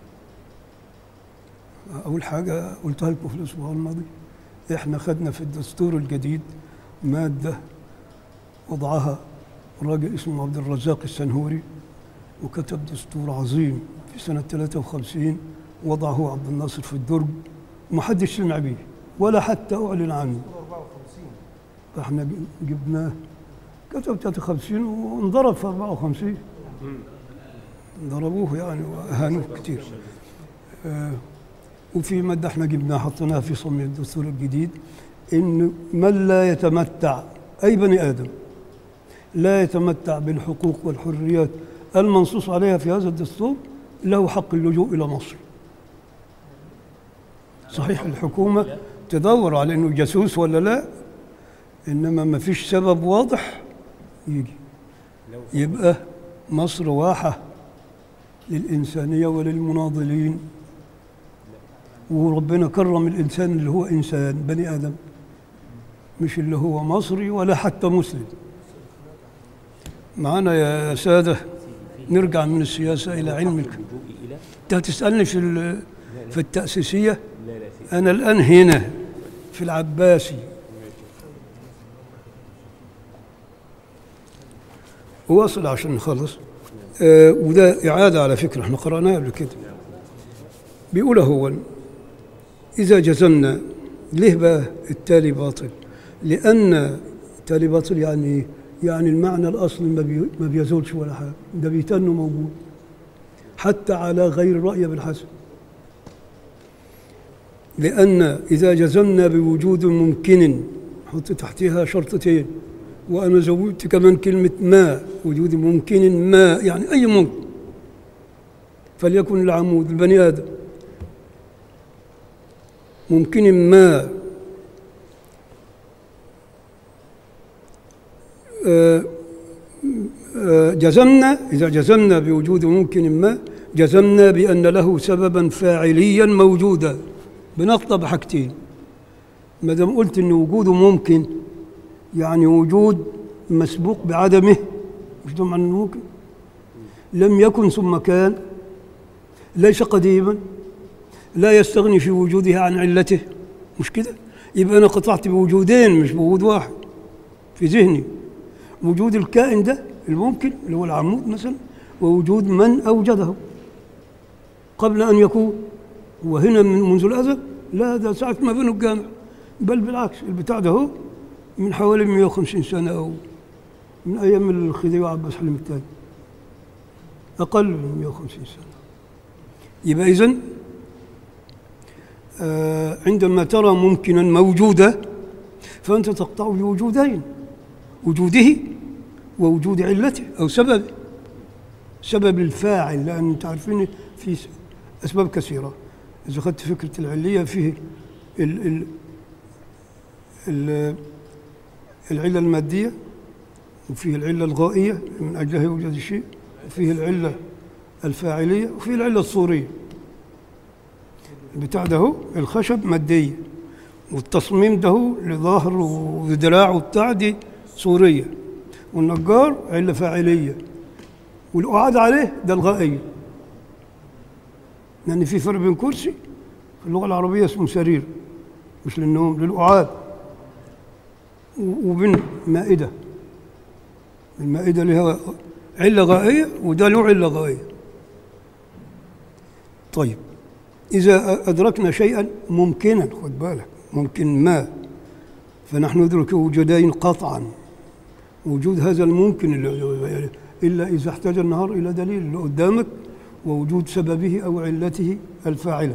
أول حاجة قلتها لكم في الأسبوع الماضي إحنا خدنا في الدستور الجديد مادة وضعها راجل اسمه عبد الرزاق السنهوري وكتب دستور عظيم في سنة 53 وضعه عبد الناصر في الدرج ومحدش سمع بيه ولا حتى أعلن عنه 54 فاحنا ج- جبناه كتب 53 وانضرب في 54 ضربوه يعني واهانوه كتير آه وفي مادة احنا جبناها حطيناها في صميم الدستور الجديد ان من لا يتمتع اي بني ادم لا يتمتع بالحقوق والحريات المنصوص عليها في هذا الدستور له حق اللجوء الى مصر صحيح الحكومه تدور على انه جاسوس ولا لا انما ما فيش سبب واضح يجي يبقى مصر واحه للانسانيه وللمناضلين وربنا كرم الانسان اللي هو انسان بني ادم مش اللي هو مصري ولا حتى مسلم معانا يا ساده نرجع من السياسه الى علمك انت هتسالني في ال- في التاسيسيه انا الان هنا في العباسي واصل عشان نخلص آه وده إعادة على فكرة احنا قرأناها قبل كده بيقول هو إذا جزمنا ليه بقى التالي باطل لأن التالي باطل يعني يعني المعنى الأصلي ما, بي ما بيزولش ولا حاجة ده بيتنه موجود حتى على غير الرأي بالحسن لأن إذا جزمنا بوجود ممكن حط تحتها شرطتين وأنا زودت كمان كلمة ما وجود ممكن ما يعني أي ممكن فليكن العمود البني آدم ممكن ما آه، آه، جزمنا إذا جزمنا بوجود ممكن ما جزمنا بأن له سببا فاعليا موجودا بنقطة بحاجتين ما دام قلت إن وجوده ممكن يعني وجود مسبوق بعدمه مش ده معنى إنه ممكن لم يكن ثم كان ليس قديما لا يستغني في وجوده عن علته مش كده يبقى أنا قطعت بوجودين مش بوجود واحد في ذهني وجود الكائن ده الممكن اللي هو العمود مثلا ووجود من أوجده قبل أن يكون وهنا من منذ الأزل لا ده ساعة ما بنوا الجامع بل بالعكس البتاع ده هو من حوالي 150 سنة أو من أيام الخديوي عباس حليم الثاني أقل من 150 سنة يبقى إذن آه عندما ترى ممكنا موجودا فأنت تقطع بوجودين وجوده ووجود علته أو سببه سبب الفاعل لأن أنت عارفين في س- أسباب كثيرة إذا أخذت فكرة العلية فيه ال ال ال العلة المادية وفيه العلة الغائية من أجلها يوجد الشيء وفيه العلة الفاعلية وفيه العلة الصورية بتاع ده هو الخشب مادية والتصميم ده هو لظهر وذراع وبتاع دي صورية والنجار علة فاعلية والقعاد عليه ده الغائية لأن في فرق بين كرسي في اللغة العربية اسمه سرير مش للنوم للقعاد و- وبين مائدة المائدة لها علة غائية وده له علة غائية طيب إذا أدركنا شيئا ممكنا خد بالك ممكن ما فنحن ندرك وجودين قطعا وجود هذا الممكن اللي- إلا إذا احتاج النهار إلى دليل اللي قدامك ووجود سببه أو علته الفاعلة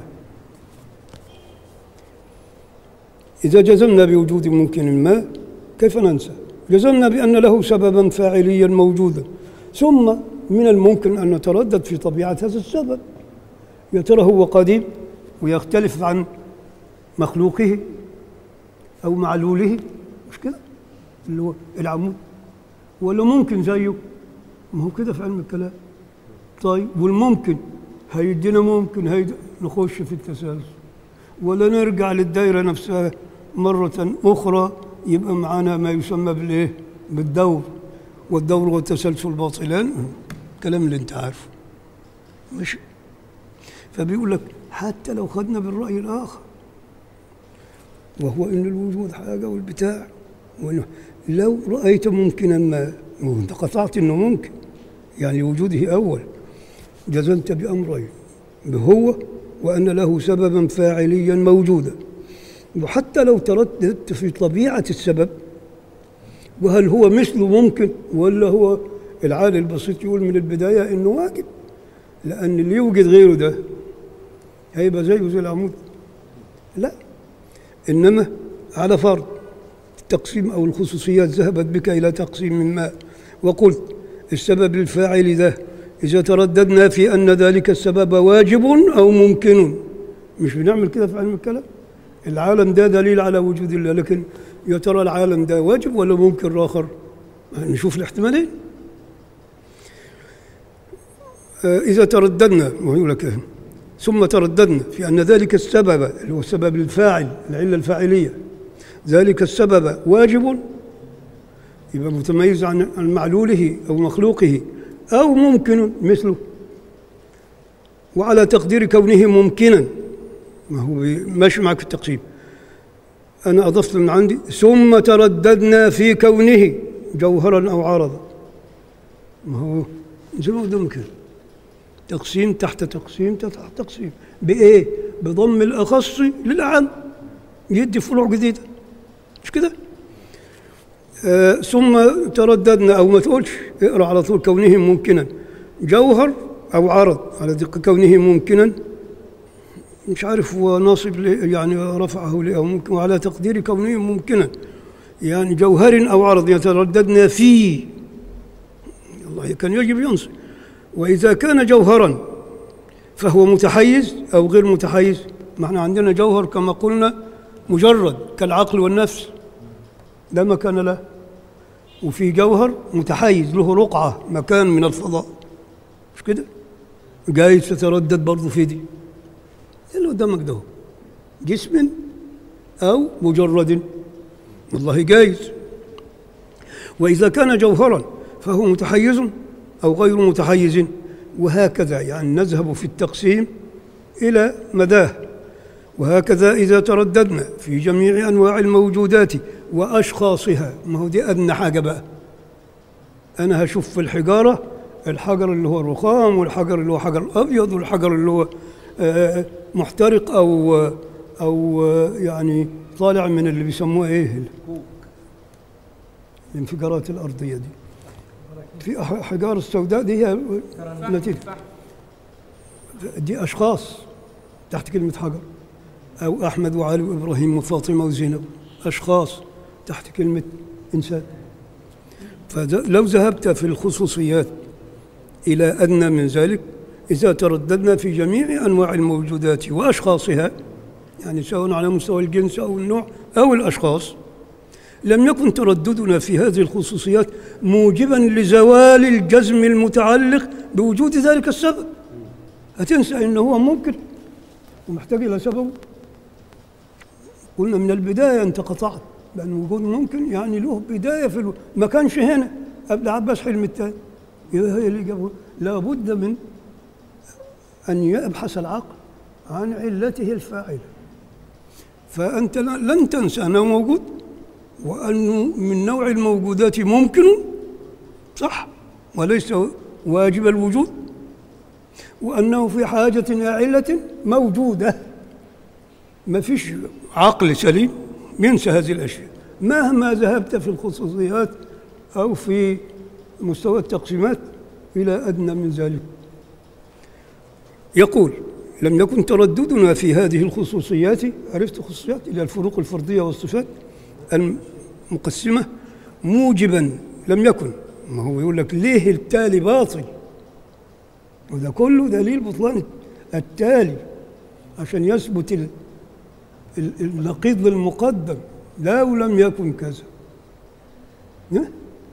إذا جزمنا بوجود ممكن ما كيف ننسى؟ جزمنا بأن له سببا فاعليا موجودا ثم من الممكن أن نتردد في طبيعة هذا السبب يا ترى هو قديم ويختلف عن مخلوقه أو معلوله مش كده؟ اللي هو العمود ولا ممكن زيه ما هو كده في علم الكلام طيب والممكن هيدينا ممكن هيد... نخش في التسلسل ولا نرجع للدائرة نفسها مرة أخرى يبقى معانا ما يسمى بالإيه؟ بالدور والدور والتسلسل باطلان الكلام اللي أنت عارفه مش فبيقول لك حتى لو خدنا بالرأي الآخر وهو إن الوجود حاجة والبتاع وإنه لو رأيت ممكنا ما وأنت قطعت إنه ممكن يعني وجوده أول جزمت بأمرين بهو وأن له سببا فاعليا موجودا وحتى لو ترددت في طبيعة السبب وهل هو مثله ممكن ولا هو العالي البسيط يقول من البداية إنه واجب لأن اللي يوجد غيره ده هيبقى زيه زي العمود لا إنما على فرض التقسيم أو الخصوصيات ذهبت بك إلى تقسيم ما وقلت السبب الفاعل ده إذا ترددنا في أن ذلك السبب واجب أو ممكن مش بنعمل كده في علم الكلام العالم ده دليل على وجود الله لكن يا ترى العالم ده واجب ولا ممكن آخر نشوف الاحتمالين آه، إذا ترددنا ويقول لك إيه؟ ثم ترددنا في أن ذلك السبب اللي هو السبب الفاعل العلة الفاعلية ذلك السبب واجب يبقى متميز عن عن معلوله أو مخلوقه أو ممكن مثله وعلى تقدير كونه ممكنا ما هو بي- ماشي معك في التقسيم أنا أضفت من عندي ثم ترددنا في كونه جوهرا أو عارضا ما هو زي ما قدامك كده تقسيم تحت تقسيم تحت تقسيم بإيه؟ بضم الأخص للأعم يدي فروع جديدة مش كده؟ آه ثم ترددنا أو ما تقولش اقرأ على طول كونه ممكنا جوهر أو عرض على دقة كونه ممكنا مش عارف هو ناصب ليه يعني رفعه ليه أو ممكن وعلى تقدير كونه ممكنا يعني جوهر أو عرض يترددنا فيه الله كان يجب ينصب وإذا كان جوهرا فهو متحيز أو غير متحيز ما احنا عندنا جوهر كما قلنا مجرد كالعقل والنفس لا مكان له وفي جوهر متحيز له رقعة مكان من الفضاء مش كده جايز تتردد برضه في دي اللي قدامك ده هو. جسم أو مجرد والله جايز وإذا كان جوهرا فهو متحيز أو غير متحيز وهكذا يعني نذهب في التقسيم إلى مداه وهكذا إذا ترددنا في جميع أنواع الموجودات وأشخاصها ما هو دي أدنى حاجة بقى أنا هشوف في الحجارة الحجر اللي هو الرخام والحجر اللي هو حجر أبيض والحجر اللي هو آه، محترق أو أو آه، يعني طالع من اللي بيسموه إيه الانفجارات الأرضية دي في أح- حجار السوداء دي هي نتيجة دي أشخاص تحت كلمة حجر أو أحمد وعلي وإبراهيم وفاطمة وزينب أشخاص تحت كلمة إنسان فلو ذهبت في الخصوصيات إلى أدنى من ذلك إذا ترددنا في جميع أنواع الموجودات وأشخاصها يعني سواء على مستوى الجنس أو النوع أو الأشخاص لم يكن ترددنا في هذه الخصوصيات موجبا لزوال الجزم المتعلق بوجود ذلك السبب هتنسى انه هو ممكن ومحتاج الى سبب قلنا من البدايه انت قطعت لان وجود ممكن يعني له بدايه في الو... ما كانش هنا قبل عباس حلمي الثاني يبقى هي اللي جابه لابد من ان يبحث العقل عن علته الفاعله فانت لا- لن تنسى انه موجود وانه من نوع الموجودات ممكن صح وليس واجب الوجود وانه في حاجه الى عله موجوده ما فيش عقل سليم ينسى هذه الاشياء مهما ذهبت في الخصوصيات او في مستوى التقسيمات الى ادنى من ذلك يقول لم يكن ترددنا في هذه الخصوصيات عرفت خصوصيات الى الفروق الفرديه والصفات المقسمه موجبا لم يكن ما هو يقول لك ليه التالي باطل وده كله دليل بطلان التالي عشان يثبت ال- ال- النقيض المقدم لو لم يكن كذا ها؟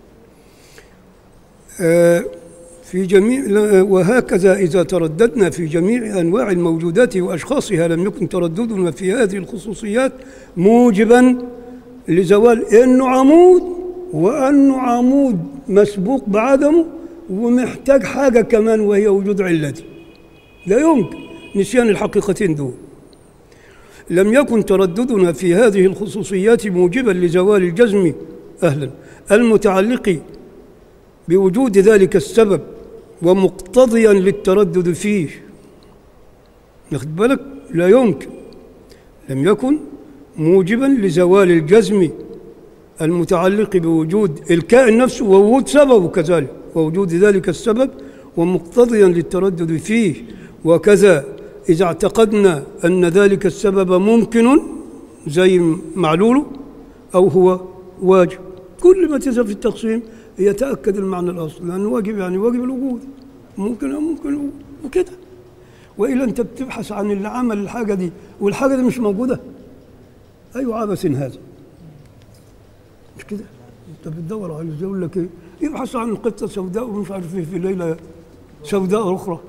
آه، في جميع لا- وهكذا إذا ترددنا في جميع أنواع الموجودات وأشخاصها لم يكن ترددنا في هذه الخصوصيات موجبا لزوال إنه عمود وأنه عمود مسبوق بعدمه ومحتاج حاجة كمان وهي وجود علته لا يمكن نسيان الحقيقتين دول لم يكن ترددنا في هذه الخصوصيات موجبا لزوال الجزم أهلا المتعلق بوجود ذلك السبب ومقتضيا للتردد فيه ناخد بالك لا يمكن لم يكن موجبا لزوال الجزم المتعلق بوجود الكائن نفسه ووجود سببه كذلك ووجود ذلك السبب ومقتضيا للتردد فيه وكذا إذا اعتقدنا أن ذلك السبب ممكن زي معلوله أو هو واجب كل ما تذهب في التقسيم يتأكد المعنى الأصل لأنه واجب يعني واجب الوجود ممكن أو ممكن وكده وإلا أنت بتبحث عن اللي عمل الحاجة دي والحاجة دي مش موجودة أي عبث هذا مش كده أنت بتدور على يقول لك إيه يبحث عن قطة سوداء ومش عارف إيه في ليلة سوداء أخرى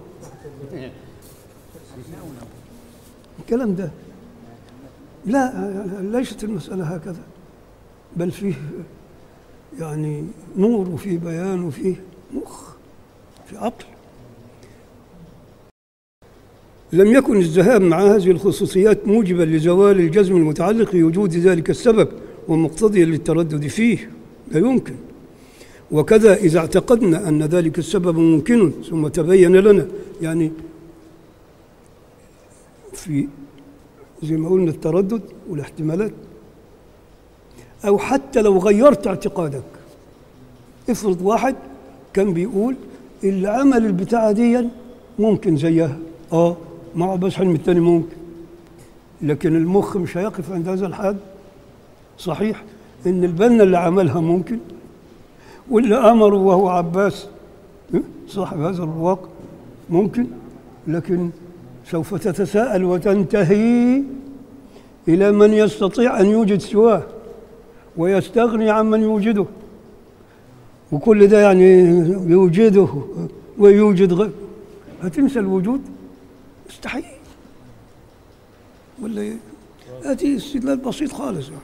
الكلام ده لا ليست المسألة هكذا بل فيه يعني نور وفيه بيان وفيه مخ في عقل لم يكن الذهاب مع هذه الخصوصيات موجبا لزوال الجزم المتعلق بوجود ذلك السبب ومقتضيا للتردد فيه لا يمكن وكذا إذا اعتقدنا أن ذلك السبب ممكن ثم تبين لنا يعني في زي ما قلنا التردد والاحتمالات أو حتى لو غيرت اعتقادك افرض واحد كان بيقول اللي عمل البتاعة دي ممكن زيها اه مع بس حلم التاني ممكن لكن المخ مش هيقف عند هذا الحد صحيح ان البنا اللي عملها ممكن واللي امره وهو عباس اه؟ صاحب هذا الرواق ممكن لكن سوف تتساءل وتنتهي الى من يستطيع ان يوجد سواه ويستغني عمن يوجده وكل ده يعني يوجده ويوجد غير هتنسى الوجود مستحيل ولا ايه؟ هذه استدلال بسيط خالص يعني.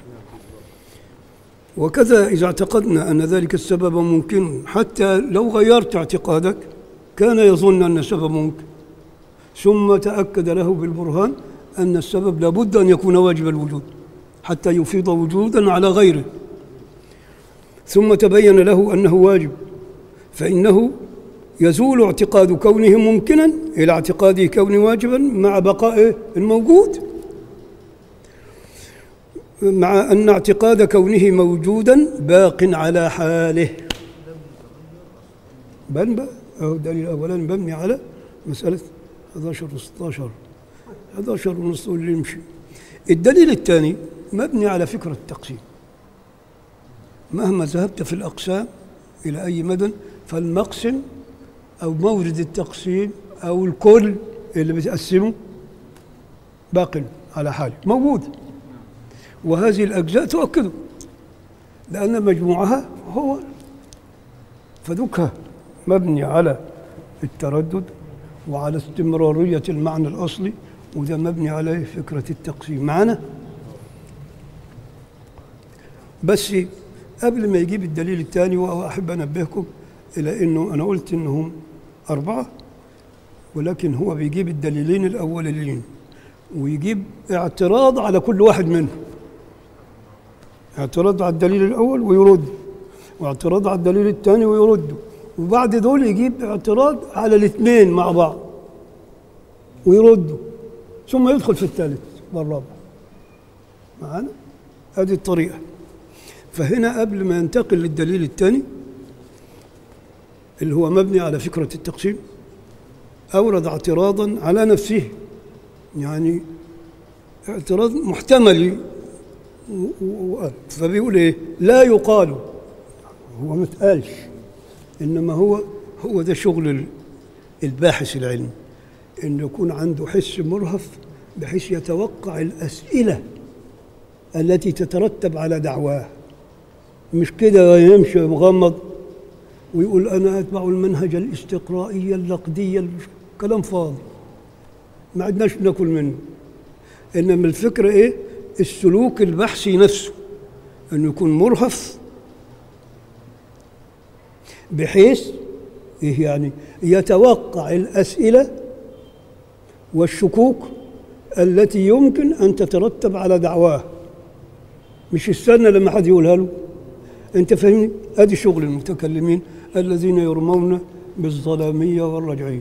وكذا إذا اعتقدنا أن ذلك السبب ممكن حتى لو غيرت اعتقادك كان يظن أن السبب ممكن ثم تأكد له بالبرهان أن السبب لابد أن يكون واجب الوجود حتى يفيض وجودا على غيره ثم تبين له أنه واجب فإنه يزول اعتقاد كونه ممكنا إلى اعتقاده كونه واجبا مع بقاء الموجود مع أن اعتقاد كونه موجودا باق على حاله بن بقى أهو الدليل الأولاني مبني على مسألة 11 و 16 11 ونص اللي يمشي الدليل الثاني مبني على فكرة التقسيم مهما ذهبت في الأقسام إلى أي مدى فالمقسم أو مورد التقسيم أو الكل اللي بتقسمه باق على حاله موجود وهذه الأجزاء تؤكده لأن مجموعها هو فدكها مبني على التردد وعلى استمرارية المعنى الأصلي وده مبني عليه فكرة التقسيم معنا بس قبل ما يجيب الدليل الثاني وأحب أنبهكم إلى أنه أنا قلت أنهم أربعة ولكن هو بيجيب الدليلين الأولين ويجيب اعتراض على كل واحد منهم اعتراض على الدليل الأول ويرد واعتراض على الدليل الثاني ويرد وبعد دول يجيب اعتراض على الاثنين مع بعض ويردوا ثم يدخل في الثالث والرابع معانا هذه الطريقة فهنا قبل ما ينتقل للدليل الثاني اللي هو مبني على فكرة التقسيم أورد اعتراضا على نفسه يعني اعتراض محتمل و- و- وقال فبيقول ايه لا يقال هو ما اتقالش انما هو هو ده شغل ال- الباحث العلمي انه يكون عنده حس مرهف بحيث يتوقع الاسئله التي تترتب على دعواه مش كده يمشي مغمض ويقول انا اتبع المنهج الاستقرائي اللقدي الش- كلام فاضي ما عدناش ناكل منه انما الفكره ايه السلوك البحثي نفسه انه يكون مرهف بحيث ايه يعني يتوقع الاسئله والشكوك التي يمكن ان تترتب على دعواه مش يستنى لما حد يقولها له انت فاهمني ادي شغل المتكلمين الذين يرمون بالظلاميه والرجعيه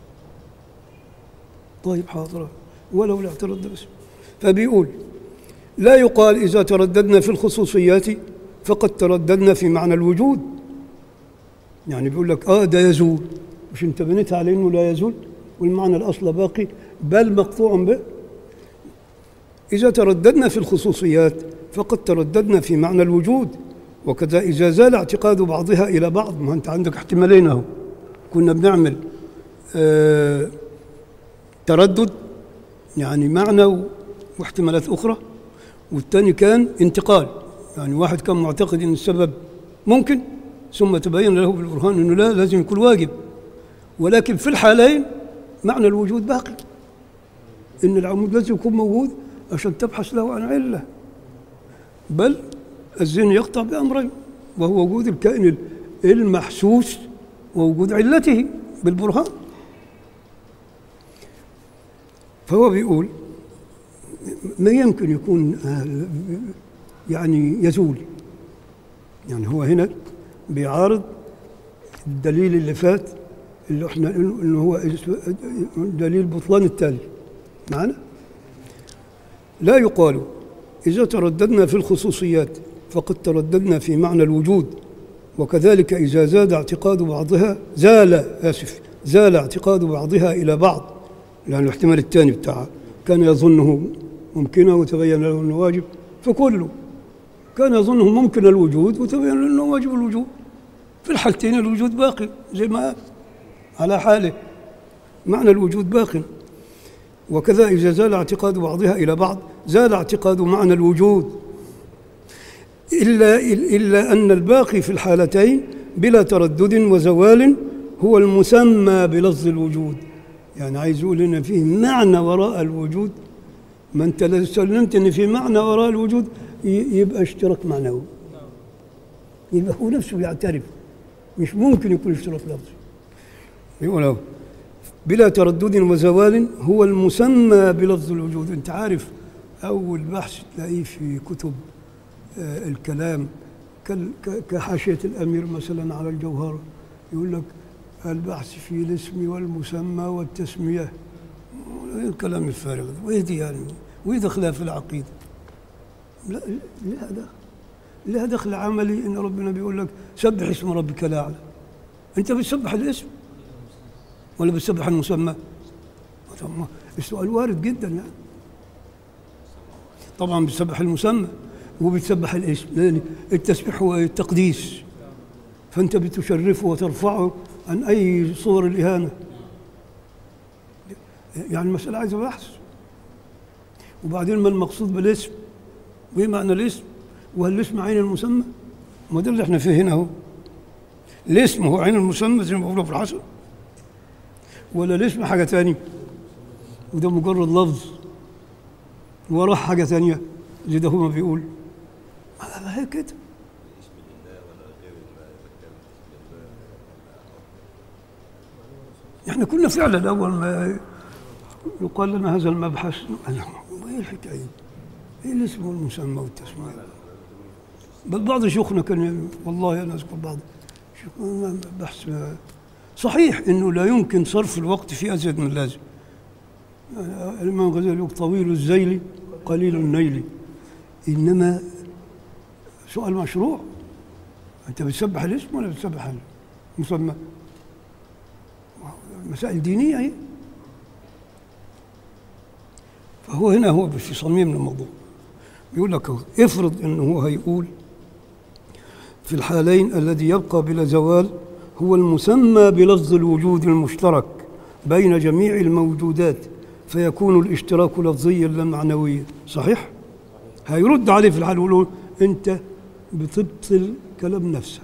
طيب حاضر ولو الاعتراض ده بس فبيقول لا يقال إذا ترددنا في الخصوصيات فقد ترددنا في معنى الوجود يعني بيقول لك آه ده يزول مش أنت بنيت على إنه لا يزول والمعنى الأصل باقي بل مقطوع به إذا ترددنا في الخصوصيات فقد ترددنا في معنى الوجود وكذا إذا زال اعتقاد بعضها إلى بعض ما أنت عندك احتمالين أهو كنا بنعمل آه تردد يعني معنى و- واحتمالات أخرى والثاني كان انتقال يعني واحد كان معتقد أن السبب ممكن ثم تبين له بالبرهان أنه لا لازم يكون واجب ولكن في الحالين معنى الوجود باقي إن العمود لازم يكون موجود عشان تبحث له عن علة بل الذهن يقطع بأمرين وهو وجود الكائن المحسوس ووجود علته بالبرهان فهو بيقول ما يمكن يكون آه، يعني يزول يعني هو هنا بيعارض الدليل اللي فات اللي احنا قلنا انه هو اس- دليل بطلان التالي معنا لا يقال إذا ترددنا في الخصوصيات فقد ترددنا في معنى الوجود وكذلك إذا زاد اعتقاد بعضها زال آسف زال اعتقاد بعضها إلى بعض لأن الاحتمال الثاني بتاعها كان يظنه ممكنا وتبين له أنه واجب فكله كان يظنه ممكن الوجود وتبين له أنه واجب الوجود في الحالتين الوجود باقي زي ما قال على حاله معنى الوجود باق وكذا إذا زال اعتقاد بعضها إلى بعض زال اعتقاد معنى الوجود إلا إلا أن الباقي في الحالتين بلا تردد وزوال هو المسمى بلفظ الوجود يعني عايز يقول إن فيه معنى وراء الوجود ما أنت لو سلمت إن في معنى وراء الوجود ي- يبقى اشتراك معنوي يبقى هو نفسه يعترف مش ممكن يكون اشتراك لفظي يقول أهو بلا تردد وزوال هو المسمى بلفظ الوجود انت عارف اول بحث تلاقيه في كتب آه، الكلام كال- ك- كحاشيه الامير مثلا على الجوهره يقول لك البحث في الاسم والمسمى والتسميه إيه الكلام الفارغ ده وايه دي يعني وايه دخلها في العقيده لا لها دخل لها دخل عملي ان ربنا بيقول لك سبح اسم ربك الاعلى انت بتسبح الاسم ولا بتسبح المسمى؟ طب ما السؤال وارد جدا يعني طبعا بتسبح المسمى وبتسبح الاسم لان التسبيح هو التقديس فانت بتشرفه وترفعه عن اي صور الاهانه يعني المساله عايزه بحث وبعدين ما المقصود بالاسم وايه معنى الاسم وهل الاسم عين المسمى ما ده اللي احنا فيه هنا اهو الاسم هو عين المسمى زي ما بيقولوا في الحسن ولا الاسم حاجة تانية وده مجرد لفظ وراه حاجة تانية زي ده هو ما بيقول ما ما هي كده احنا كنا فعلا اول ما يقال لنا هذا المبحث قال ايه الحكايه؟ ايه الاسم والمسمى والتسميه؟ بل بعض شيوخنا كان والله انا اذكر بعض شيوخنا بحث صحيح انه لا يمكن صرف الوقت في ازيد من اللازم الامام الغزالي يقول طويل الزيل قليل النيل انما سؤال مشروع انت بتسبح الاسم ولا بتسبح المسمى؟ مسائل دينيه هي فهو هنا هو في صميم الموضوع بيقول لك هو افرض انه هو هيقول في الحالين الذي يبقى بلا زوال هو المسمى بلفظ الوجود المشترك بين جميع الموجودات فيكون الاشتراك لفظيا لا معنويا صحيح؟ هيرد عليه في الحال يقول له انت بتبطل كلام نفسك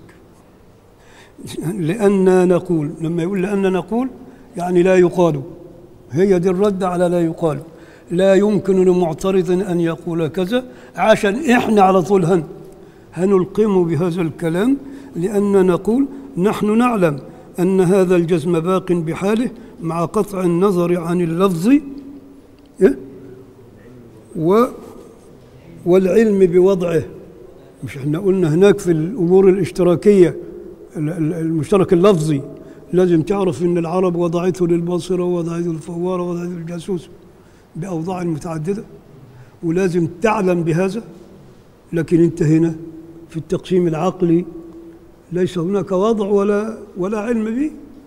لأن نقول لما يقول لأن نقول يعني لا يقال هي دي الرد على لا يقال لا يمكن لمعترض أن يقول كذا عشان إحنا على طول هن هنلقم بهذا الكلام لأن نقول نحن نعلم أن هذا الجزم باق بحاله مع قطع النظر عن اللفظ إيه؟ و والعلم بوضعه مش احنا قلنا هناك في الأمور الاشتراكية ال- ال- المشترك اللفظي لازم تعرف ان العرب وضعته للبصرة ووضعته للفوارة ووضعته للجاسوس بأوضاع متعددة ولازم تعلم بهذا لكن انت هنا في التقسيم العقلي ليس هناك وضع ولا ولا علم به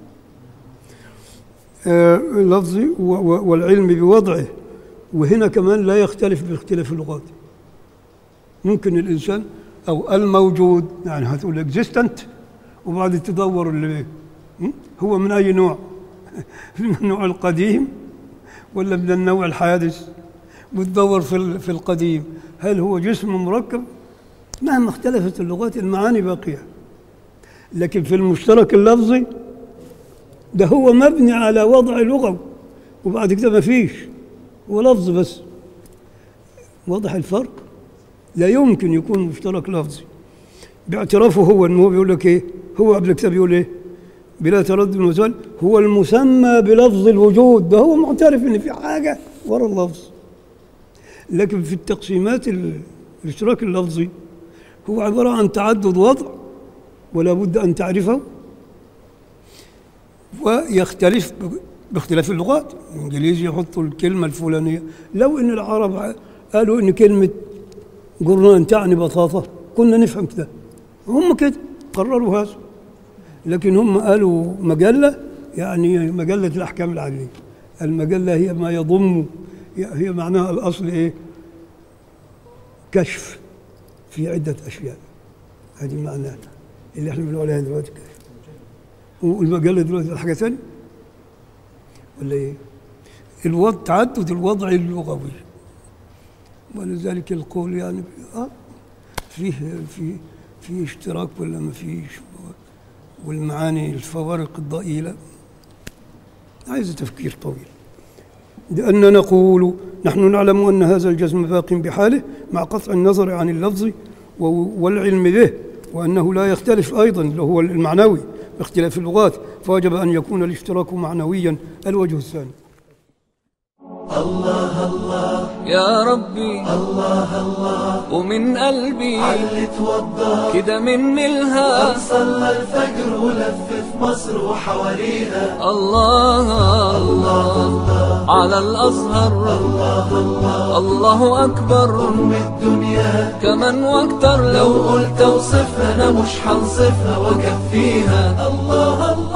آه، لفظي و- و- والعلم بوضعه وهنا كمان لا يختلف باختلاف اللغات ممكن الانسان او الموجود يعني هتقول اكزيستنت وبعد تدور اللي م? هو من اي نوع؟ من النوع القديم ولا من النوع الحادث؟ وتدور في ال- في القديم هل هو جسم مركب؟ مهما اختلفت اللغات المعاني باقيه لكن في المشترك اللفظي ده هو مبني على وضع لغوي وبعد كده ما فيش هو لفظ بس واضح الفرق لا يمكن يكون مشترك لفظي باعترافه هو انه هو بيقول لك ايه هو قبل كده بيقول ايه بلا تردد وزال هو المسمى بلفظ الوجود ده هو معترف ان في حاجه ورا اللفظ لكن في التقسيمات ال- الاشتراك اللفظي هو عباره عن تعدد وضع ولا بد ان تعرفه ويختلف ب- باختلاف اللغات الانجليزي يحطوا الكلمه الفلانيه لو ان العرب ع- قالوا ان كلمه جرنان تعني بطاطا كنا نفهم كده هم كده قرروا هذا لكن هم قالوا مجله يعني مجله الاحكام العدليه المجله هي ما يضم هي هي معناها الاصل ايه كشف في عده اشياء هذه معناها اللي احنا بنقول عليها دلوقتي كشف والمجله دلوقتي حاجه ثانيه ولا ايه الوضع تعدد الوضع اللغوي ولذلك القول يعني اه فيه في في اشتراك ولا ما فيش والمعاني الفوارق الضئيله عايزه تفكير طويل لأن نقول نحن نعلم أن هذا الجزم باق بحاله مع قطع النظر عن اللفظ و- والعلم به وأنه لا يختلف أيضا اللي هو المعنوي باختلاف اللغات فوجب أن يكون الاشتراك معنويا الوجه الثاني يا ربي الله الله ومن قلبي علي توضى كده مني الها صلى الفجر ولف في مصر وحواليها الله الله على الأزهر الله أكبر أم الدنيا كمان واكتر لو لو قلت اوصفها انا مش هنصفها واكفيها الله الله